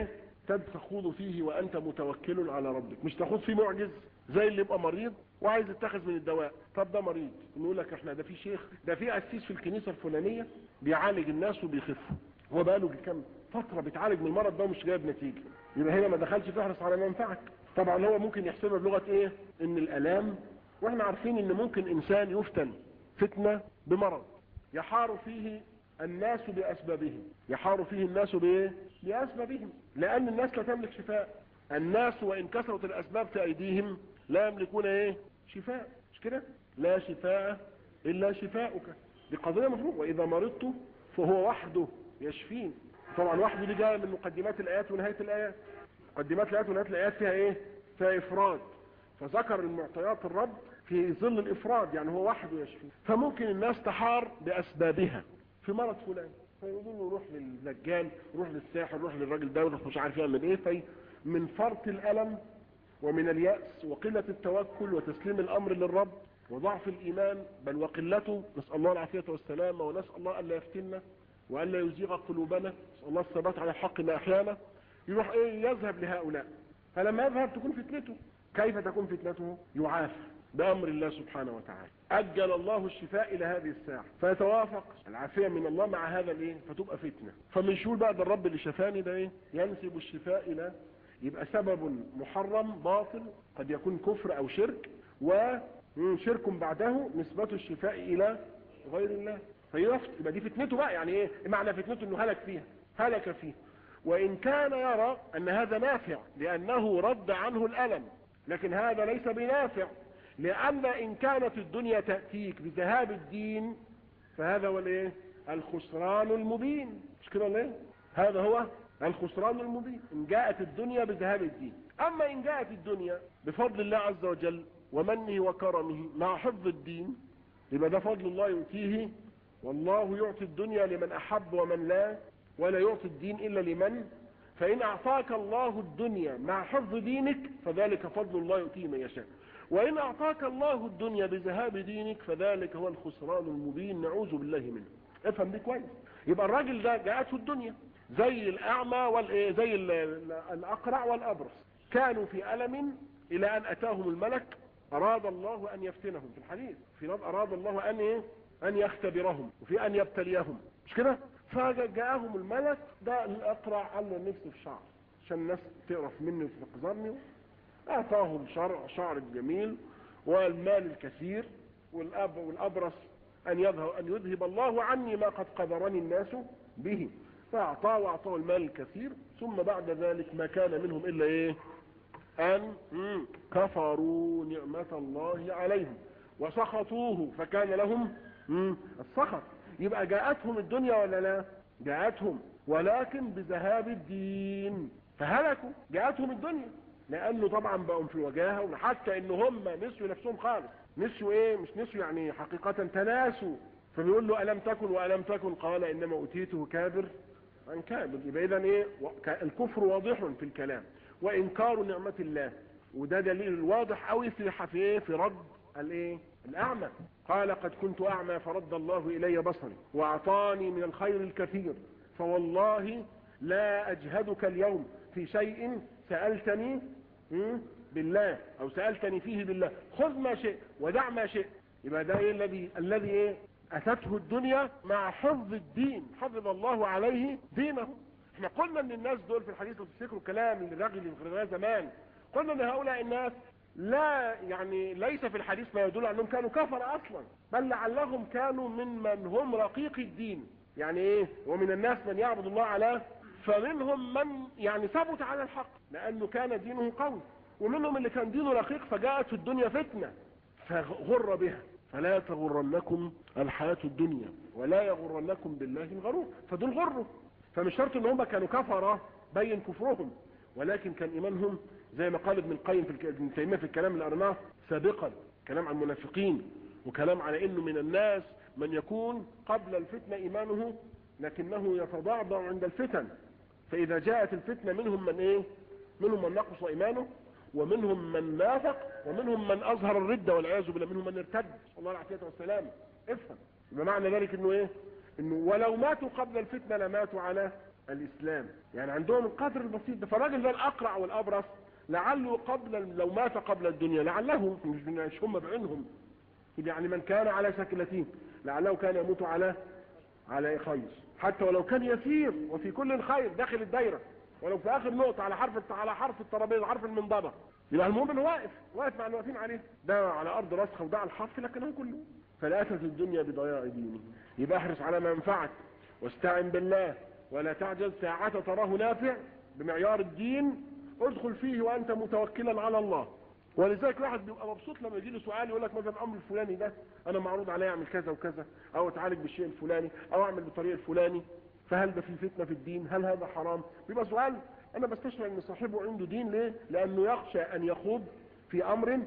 تخوض فيه وانت متوكل على ربك مش تخوض فيه معجز زي اللي يبقى مريض وعايز يتخذ من الدواء طب ده مريض نقول لك احنا ده في شيخ ده في قسيس في الكنيسه الفلانيه بيعالج الناس وبيخفوا هو بقاله كام فتره بيتعالج من المرض ده ومش جايب نتيجه يبقى هنا ما دخلش تحرص على منفعك طبعا هو ممكن يحسبها بلغه ايه ان الالام واحنا عارفين ان ممكن انسان يفتن فتنه بمرض يحار فيه الناس باسبابهم يحار فيه الناس بايه باسبابهم لان الناس لا تملك شفاء الناس وان كثرت الاسباب في ايديهم لا يملكون ايه شفاء مش كده لا شفاء الا شفاؤك دي قضيه مفروض واذا مرضت فهو وحده يشفين طبعا وحده دي جايه من مقدمات الايات ونهايه الايات مقدمات الايات ونهايه الايات فيها ايه فيها افراد فذكر المعطيات الرب في ظل الافراد يعني هو وحده يشفي فممكن الناس تحار باسبابها في مرض فلان فيقولوا له روح للدجال روح للساحر روح للراجل ده روح مش عارف يعمل ايه في من فرط الالم ومن اليأس وقلة التوكل وتسليم الامر للرب وضعف الايمان بل وقلته نسأل الله العافية والسلامة ونسأل الله الا يفتنا والا يزيغ قلوبنا نسأل الله الثبات على الحق ما احيانا يروح ايه يذهب لهؤلاء فلما يذهب تكون فتنته كيف تكون فتنته يعافى بأمر الله سبحانه وتعالى أجل الله الشفاء إلى هذه الساعة فيتوافق العافية من الله مع هذا الإيه فتبقى فتنة فمن شهور بقى ده الرب اللي شفاني ده إيه ينسب الشفاء إلى يبقى سبب محرم باطل قد يكون كفر أو شرك وشرك بعده نسبة الشفاء إلى غير الله فيفت يبقى دي فتنته بقى يعني إيه معنى فتنته إنه هلك فيها هلك فيها وإن كان يرى أن هذا نافع لأنه رد عنه الألم لكن هذا ليس بنافع لأن إن كانت الدنيا تأتيك بذهاب الدين فهذا هو الايه الخسران المبين مش كده ولا ايه هذا هو الخسران المبين إن جاءت الدنيا بذهاب الدين أما إن جاءت الدنيا بفضل الله عز وجل ومنه وكرمه مع حفظ الدين يبقى ده فضل الله يؤتيه والله يعطي الدنيا لمن أحب ومن لا ولا يعطي الدين إلا لمن فإن أعطاك الله الدنيا مع حفظ دينك فذلك فضل الله يؤتيه من يشاء وإن أعطاك الله الدنيا بذهاب دينك فذلك هو الخسران المبين نعوذ بالله منه افهم دي كويس يبقى الراجل ده جاءته الدنيا زي الأعمى والإيه زي الأقرع والأبرص كانوا في ألم إلى أن أتاهم الملك أراد الله أن يفتنهم في الحديث في نظر أراد الله أن إيه أن يختبرهم وفي أن يبتليهم مش كده فجاءهم الملك ده الأقرع قال له نفسي في شعر عشان الناس تقرف مني وتقذرني اعطاه الشرع شعر الجميل والمال الكثير والأب والأبرص أن يذهب, أن يذهب الله عني ما قد قدرني الناس به فأعطاه وأعطاه المال الكثير ثم بعد ذلك ما كان منهم إلا إيه أن كفروا نعمة الله عليهم وسخطوه فكان لهم السخط يبقى جاءتهم الدنيا ولا لا جاءتهم ولكن بذهاب الدين فهلكوا جاءتهم الدنيا لانه طبعا بقوا في الوجاهه وحتى ان هم نسوا نفسهم خالص نسوا ايه مش نسوا يعني حقيقه تناسوا فبيقول له الم تكن والم تكن قال انما اوتيته كابر عن كابر يبقى اذا ايه الكفر واضح في الكلام وانكار نعمه الله وده دليل واضح قوي في في ايه في رد الايه الاعمى قال قد كنت اعمى فرد الله الي بصري واعطاني من الخير الكثير فوالله لا اجهدك اليوم في شيء سألتني بالله او سألتني فيه بالله خذ ما شئت ودع ما شئت يبقى ده ايه الذي الذي ايه اتته الدنيا مع حفظ الدين حفظ الله عليه دينه احنا قلنا ان الناس دول في الحديث لو تفتكروا كلام الراجل اللي زمان قلنا ان هؤلاء الناس لا يعني ليس في الحديث ما يدل انهم كانوا كفر اصلا بل لعلهم كانوا ممن هم رقيق الدين يعني ايه ومن الناس من يعبد الله على فمنهم من يعني ثبت على الحق لانه كان دينه قوي ومنهم اللي كان دينه رقيق فجاءت الدنيا فتنة فغر بها فلا تغرنكم الحياة الدنيا ولا يغرنكم بالله الغرور فدول غروا فمش شرط ان هم كانوا كفرة بين كفرهم ولكن كان ايمانهم زي ما قال ابن القيم في ابن تيميه في الكلام اللي قرناه سابقا كلام عن المنافقين وكلام على انه من الناس من يكون قبل الفتنة ايمانه لكنه يتضعضع عند الفتن فاذا جاءت الفتنة منهم من ايه منهم من نقص ايمانه ومنهم من نافق ومنهم من اظهر الردة والعياذ بالله منهم من ارتد الله العافية والسلام افهم يبقى معنى ذلك انه ايه انه ولو ماتوا قبل الفتنة لماتوا على الاسلام يعني عندهم القدر البسيط ده فالراجل ده الاقرع والابرص لعله قبل لو مات قبل الدنيا لعله مش مش هم بعينهم يعني من كان على شكلتين لعله كان يموت على على خير حتى ولو كان يسير وفي كل خير داخل الدايره ولو في اخر نقطه على حرف على حرف الترابيزه حرف المنضده يبقى المهم انه واقف واقف مع الواقفين عليه ده على ارض راسخه وده على الحرف لكنه كله فلا اسس الدنيا بضياع دينه يبقى احرص على ما ينفعك واستعن بالله ولا تعجز ساعة تراه نافع بمعيار الدين ادخل فيه وانت متوكلا على الله ولذلك الواحد بيبقى مبسوط لما يجي له سؤال يقول لك مثلا الامر الفلاني ده انا معروض علي اعمل كذا وكذا او اتعالج بالشيء الفلاني او اعمل بالطريقه الفلاني فهل ده في فتنه في الدين هل هذا حرام بيبقى سؤال انا بستشعر ان صاحبه عنده دين ليه لانه يخشى ان يخوض في امر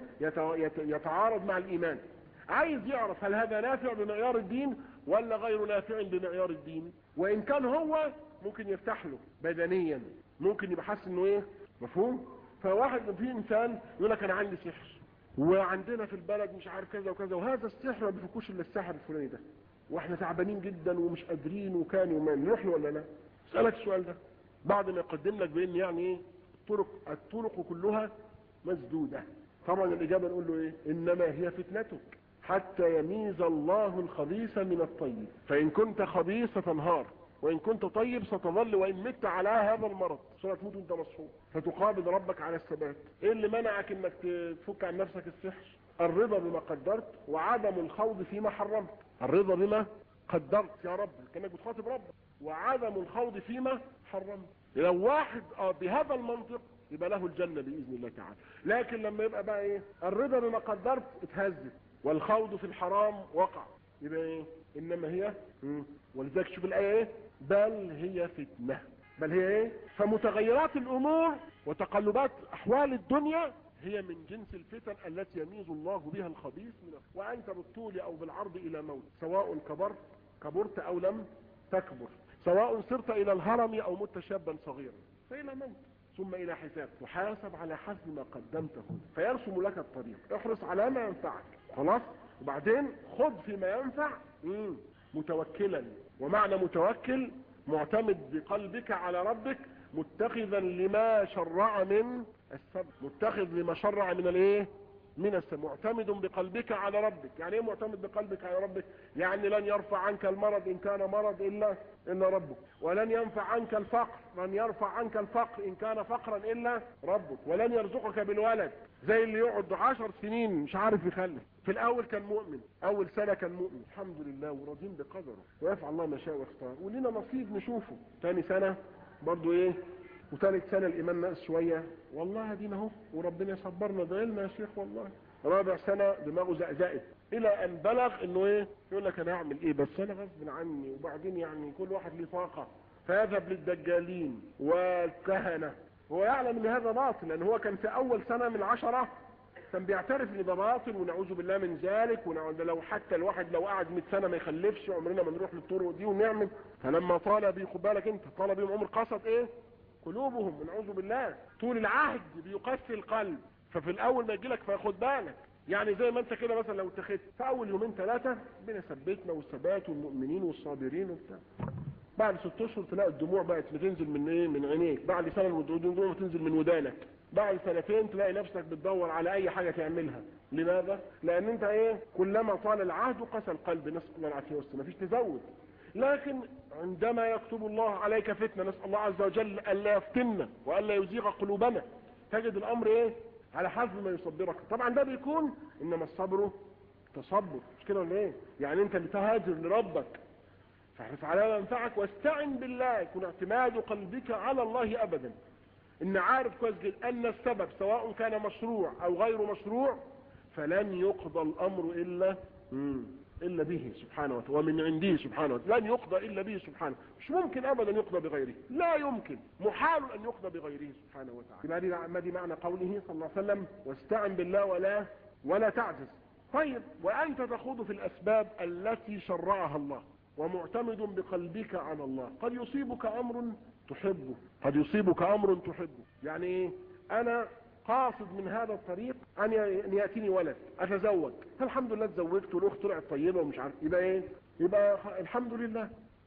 يتعارض مع الايمان عايز يعرف هل هذا نافع بمعيار الدين ولا غير نافع بمعيار الدين وان كان هو ممكن يفتح له بدنيا ممكن يبقى حاسس انه ايه مفهوم فواحد في انسان يقول لك انا عندي سحر وعندنا في البلد مش عارف كذا وكذا وهذا السحر ما بيفكوش الا السحر الفلاني ده واحنا تعبانين جدا ومش قادرين وكان ومان نروح له ولا لا اسالك السؤال ده بعد ما يقدم لك بان يعني ايه الطرق الطرق كلها مسدوده طبعا الاجابه نقول له ايه انما هي فتنتك حتى يميز الله الخبيث من الطيب فان كنت خبيث تنهار وان كنت طيب ستظل وان مت على هذا المرض ستموت وانت مصحوب فتقابل ربك على الثبات ايه اللي منعك انك تفك عن نفسك السحر الرضا بما قدرت وعدم الخوض فيما حرمت الرضا بما قدرت يا رب كانك بتخاطب ربك وعدم الخوض فيما حرمت لو واحد اه بهذا المنطق يبقى له الجنة بإذن الله تعالى لكن لما يبقى بقى ايه الرضا بما قدرت اتهزت والخوض في الحرام وقع يبقى ايه انما هي مم. ولذلك شوف الايه ايه بل هي فتنه بل هي ايه فمتغيرات الامور وتقلبات احوال الدنيا هي من جنس الفتن التي يميز الله بها الخبيث من وانت بالطول او بالعرض الى موت سواء كبرت كبرت او لم تكبر سواء صرت الى الهرم او مت شابا صغيرا فالى موت ثم الى حساب تحاسب على حسب ما قدمته فيرسم لك الطريق احرص على ما ينفعك خلاص وبعدين خذ فيما ينفع مم. متوكلا ومعنى متوكل معتمد بقلبك على ربك متخذا لما شرع من السبب متخذ لما شرع من الايه من السبب معتمد بقلبك على ربك يعني ايه معتمد بقلبك على ربك يعني لن يرفع عنك المرض ان كان مرض الا الا ربك ولن ينفع عنك الفقر لن يرفع عنك الفقر ان كان فقرا الا ربك ولن يرزقك بالولد زي اللي يقعد عشر سنين مش عارف يخلف في الاول كان مؤمن اول سنه كان مؤمن الحمد لله وراضين بقدره ويفعل الله ما شاء ويختار ولينا نصيب نشوفه ثاني سنه برضو ايه وثالث سنه الايمان ناقص شويه والله دينا اهو وربنا يصبرنا ادعي يا شيخ والله رابع سنه دماغه زقزقت الى ان بلغ انه ايه يقول لك انا اعمل ايه بس انا غصب عني وبعدين يعني كل واحد له طاقه فيذهب للدجالين والكهنه هو يعلم ان هذا باطل لان هو كان في اول سنه من عشره كان بيعترف ان ده باطل ونعوذ بالله من ذلك ونعوذ لو حتى الواحد لو قعد 100 سنه ما يخلفش عمرنا ما نروح للطرق دي ونعمل فلما طال بيه خد بالك انت طال بيهم عمر قصد ايه قلوبهم ونعوذ بالله طول العهد بيقسي القلب ففي الاول ما يجي لك فياخد بالك يعني زي ما انت كده مثلا لو اتخذت في اول يومين ثلاثه ربنا ثبتنا والثبات والمؤمنين والصابرين وبتاع بعد ست اشهر تلاقي الدموع بقت بتنزل من ايه من عينيك بعد سنه الدموع بتنزل من ودانك بعد سنتين تلاقي نفسك بتدور على اي حاجه تعملها لماذا لان انت ايه كلما طال العهد قسى القلب نسال الله العافيه والسلامه مفيش تزود لكن عندما يكتب الله عليك فتنه نسال الله عز وجل الا يفتنا والا يزيغ قلوبنا تجد الامر ايه على حسب ما يصبرك طبعا ده بيكون انما الصبر تصبر مش كده ولا ايه يعني انت اللي تهاجر لربك فاحرص على ما ينفعك واستعن بالله يكون اعتماد قلبك على الله ابدا ان عارف كويس جدا ان السبب سواء كان مشروع او غير مشروع فلن يقضى الامر الا مم. الا به سبحانه وتعالى ومن عنده سبحانه وتعالى لن يقضى الا به سبحانه مش ممكن ابدا يقضى بغيره لا يمكن محال ان يقضى بغيره سبحانه وتعالى يبقى ما دي معنى قوله صلى الله عليه وسلم واستعن بالله ولا ولا تعجز طيب وانت تخوض في الاسباب التي شرعها الله ومعتمد بقلبك على الله قد يصيبك امر تحبه قد يصيبك امر تحبه يعني ايه انا قاصد من هذا الطريق ان ياتيني ولد اتزوج فالحمد لله اتزوجت والاخت طلعت طيبه ومش عارف يبقى ايه يبقى الحمد لله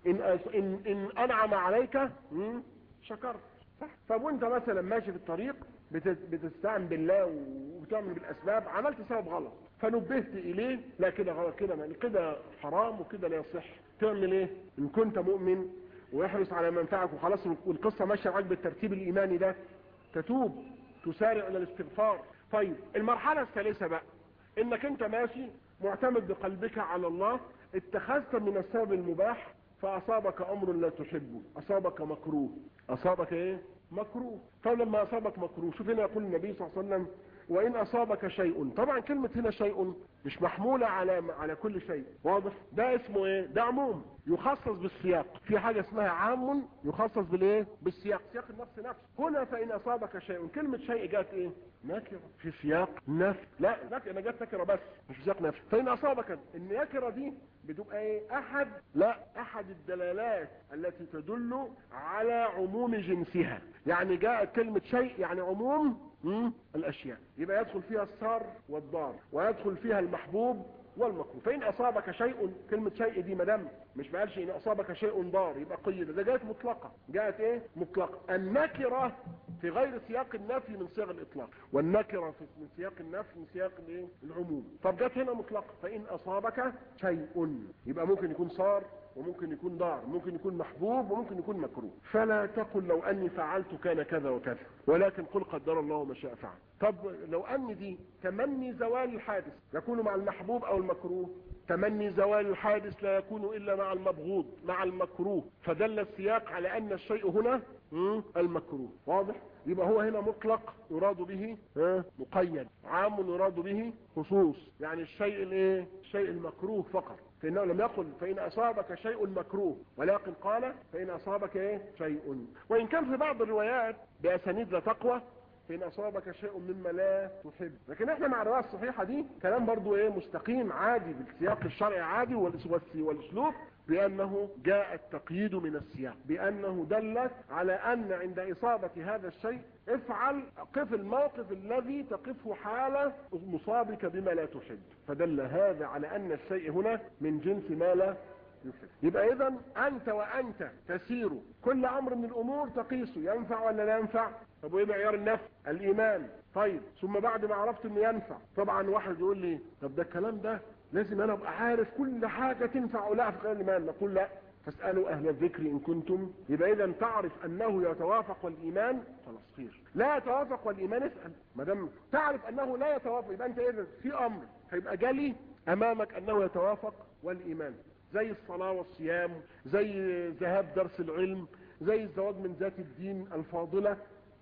ان ان, إن انعم عليك مم، شكرت صح طب وانت مثلا ماشي في الطريق بت- بتستعن بالله وبتعمل بالاسباب عملت سبب غلط فنبهت اليه لا كده غلط كده ما- كده حرام وكده لا يصح تعمل ايه ان كنت مؤمن ويحرص على منفعك وخلاص والقصه ماشيه معاك بالترتيب الايماني ده تتوب تسارع الى الاستغفار طيب المرحله الثالثه بقى انك انت ماشي معتمد بقلبك على الله اتخذت من السبب المباح فاصابك امر لا تحبه اصابك مكروه اصابك ايه مكروه فلما اصابك مكروه شوف هنا يقول النبي صلى الله عليه وسلم وان اصابك شيء طبعا كلمة هنا شيء مش محمولة على على كل شيء واضح ده اسمه ايه ده عموم يخصص بالسياق في حاجة اسمها عام يخصص بالايه بالسياق سياق النفس نفسه هنا فان اصابك شيء كلمة شيء جات ايه نكرة في سياق نفي لا نكرة انا جات نكرة بس مش في سياق نفي فان اصابك النكرة دي بتبقى ايه احد لا احد الدلالات التي تدل على عموم جنسها يعني جاءت كلمة شيء يعني عموم مم، الاشياء يبقى يدخل فيها السار والضار ويدخل فيها المحبوب والمكروه فان اصابك شيء كلمة شيء دي مدام مش ما قالش ان اصابك شيء ضار يبقى قيد ده جاءت مطلقة جاءت ايه مطلقة النكرة في غير سياق النفي من صيغ الاطلاق والنكرة في من سياق النفي من سياق الايه العموم طب جت هنا مطلقة فان اصابك شيء يبقى ممكن يكون صار وممكن يكون ضار ممكن يكون محبوب وممكن يكون مكروه فلا تقل لو اني فعلت كان كذا وكذا ولكن قل قدر الله ما شاء فعل طب لو ان دي تمني زوال الحادث يكون مع المحبوب او المكروه تمني زوال الحادث لا يكون الا مع المبغوض مع المكروه فدل السياق على ان الشيء هنا مم، المكروه واضح يبقى هو هنا مطلق يراد به ها، مقيد عام يراد به خصوص يعني الشيء الايه الشيء المكروه فقط فإنه لم يقل فإن أصابك شيء مكروه ولكن قال فإن أصابك إيه؟ شيء وإن كان في بعض الروايات بأسانيد لا تقوى فإن أصابك شيء مما لا تحب لكن احنا مع الرواية الصحيحة دي كلام برضو ايه مستقيم عادي بالسياق الشرعي عادي والس- والس- والاسلوب بأنه جاء التقييد من السياق بأنه دل على أن عند إصابة هذا الشيء افعل قف الموقف الذي تقفه حال مصابك بما لا تحب فدل هذا على أن الشيء هنا من جنس ما لا يحب يبقى إذا أنت وأنت تسير كل أمر من الأمور تقيسه ينفع ولا لا ينفع طب وإيه معيار النفع الإيمان طيب ثم بعد ما عرفت إنه ينفع طبعا واحد يقول لي طب ده الكلام ده لازم أنا أبقى عارف كل حاجة تنفع ولا في غير الإيمان نقول لا فاسألوا أهل الذكر إن كنتم يبقى إذا تعرف أنه يتوافق والإيمان خلاص خير لا يتوافق والإيمان اسأل ما دام تعرف أنه لا يتوافق يبقى أنت إذا في أمر هيبقى جلي أمامك أنه يتوافق والإيمان زي الصلاة والصيام زي ذهاب درس العلم زي الزواج من ذات الدين الفاضلة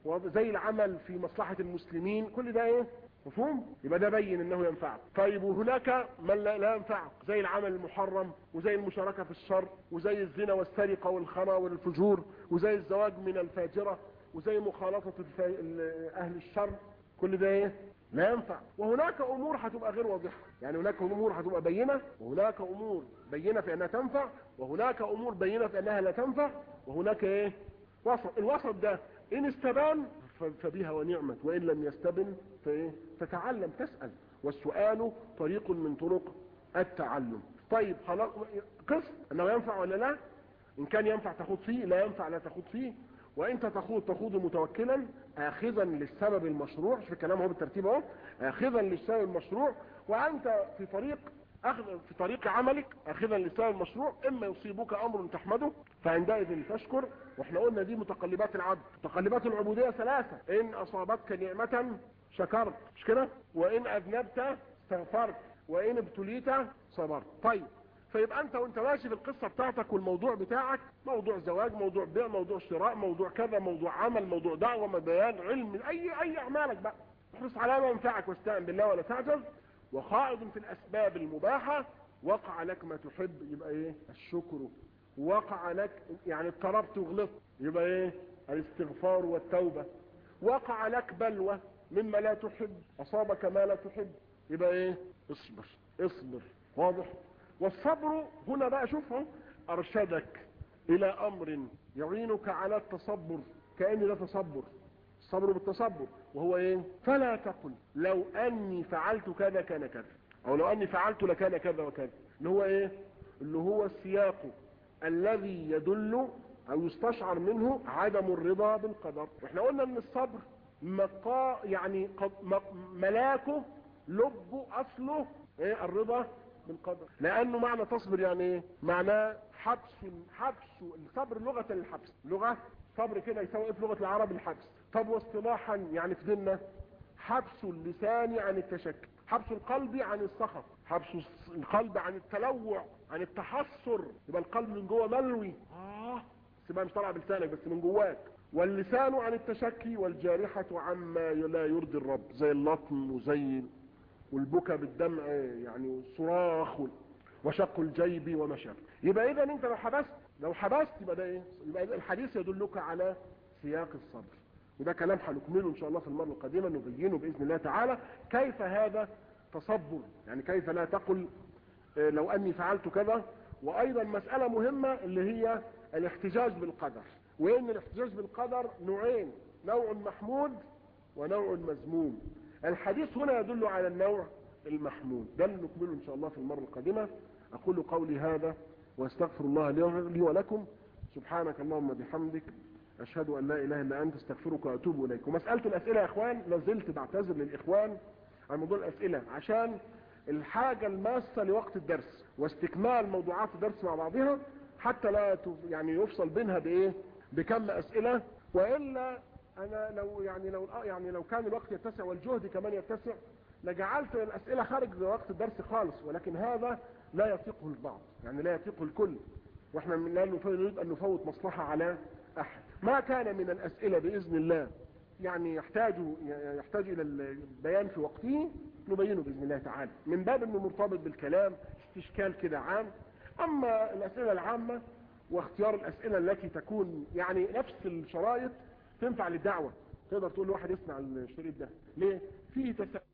زي العمل في مصلحة المسلمين كل ده ايه مفهوم يبقى ده بين انه ينفعك طيب وهناك من لا, لا ينفعك زي العمل المحرم وزي المشاركة في الشر وزي الزنا والسرقة والخنا والفجور وزي الزواج من الفاجرة وزي مخالطة الف... ال- اهل الشر كل ده ايه لا ينفع وهناك امور هتبقى غير واضحة يعني هناك امور هتبقى بينة وهناك امور بينة في انها تنفع وهناك امور بينة في انها لا تنفع وهناك ايه وسط الوسط ده ان استبان ف- فبها ونعمت وان لم يستبن فايه تتعلم تسأل والسؤال طريق من طرق التعلم طيب خلاص قس انه ينفع ولا لا ان كان ينفع تخوض فيه لا ينفع لا تخوض فيه وانت تخوض تخوض متوكلا اخذا للسبب المشروع في كلام هو بالترتيب اهو اخذا للسبب المشروع وانت في طريق أخذ في طريق عملك اخذا للسبب المشروع اما يصيبك امر تحمده فعندئذ تشكر واحنا قلنا دي متقلبات العبد متقلبات العبودية ثلاثة ان اصابتك نعمة شكرت مش كده وان اذنبت استغفرت وان ابتليت صبرت طيب فيبقى انت وانت ماشي في القصة بتاعتك والموضوع بتاعك موضوع زواج موضوع بيع موضوع شراء موضوع كذا موضوع عمل موضوع دعوة بيان علم اي اي اعمالك بقى احرص على ما ينفعك واستعن بالله ولا تعجز وخائض في الاسباب المباحة وقع لك ما تحب يبقى ايه الشكر وقع لك يعني اضطربت وغلطت يبقى ايه الاستغفار والتوبة وقع لك بلوى مما لا تحب اصابك ما لا تحب يبقى ايه اصبر اصبر واضح والصبر هنا بقى شوفوا ارشدك الى امر يعينك على التصبر كأن ده تصبر الصبر بالتصبر وهو ايه فلا تقل لو اني فعلت كذا كان كذا او لو اني فعلت لكان كذا وكذا اللي هو ايه اللي هو السياق الذي يدل او يستشعر منه عدم الرضا بالقدر واحنا قلنا ان الصبر مقا يعني قد- م- ملاكه لبه اصله ايه الرضا بالقدر لانه معنى تصبر يعني ايه معناه حبس حبس الصبر لغه الحبس لغه صبر كده يساوي ايه في لغه العرب الحبس طب واصطلاحا يعني في ديننا حبس اللسان عن التشكي حبس القلب عن السخط حبس القلب عن التلوع عن التحسر يبقى القلب من جوه ملوي اه بس يبقى مش طالع بلسانك بس من جواك واللسان عن التشكي والجارحة عما لا يرضي الرب زي اللطم وزي والبكا بالدمع يعني والصراخ وال- وشق الجيب وما شابه يبقى اذا انت لو حبست لو حبست يبقى ده ايه يبقى إذا الحديث يدلك على سياق الصبر وده كلام هنكمله ان شاء الله في المره القادمه نبينه باذن الله تعالى كيف هذا تصبر يعني كيف لا تقل آه، لو اني فعلت كذا وايضا مساله مهمه اللي هي الاحتجاج بالقدر وان الاحتجاج بالقدر نوعين نوع محمود ونوع مذموم الحديث هنا يدل على النوع المحمود ده اللي نكمله ان شاء الله في المره القادمه اقول قولي هذا واستغفر الله لي لي ولكم سبحانك اللهم بحمدك اشهد ان لا اله الا انت استغفرك واتوب اليك ومساله الاسئله يا اخوان لازلت بعتذر للاخوان عن موضوع الاسئله عشان الحاجه الماسه لوقت الدرس واستكمال موضوعات الدرس مع بعضها حتى لا تف- يعني يفصل بينها بايه بكم اسئله والا انا لو يعني لو يعني لو كان الوقت يتسع والجهد كمان يتسع لجعلت الاسئله خارج وقت الدرس خالص ولكن هذا لا يطيقه البعض يعني لا يطيقه الكل واحنا من لا نف- نريد ان نفوت مصلحه على احد ما كان من الاسئله باذن الله يعني يحتاج يحتاج الى البيان في وقته نبينه باذن الله تعالى من باب انه مرتبط بالكلام استشكال كده عام اما الاسئله العامه واختيار الاسئله التي تكون يعني نفس الشرائط تنفع للدعوه تقدر تقول لواحد يسمع الشريط ده ليه فيه تسا...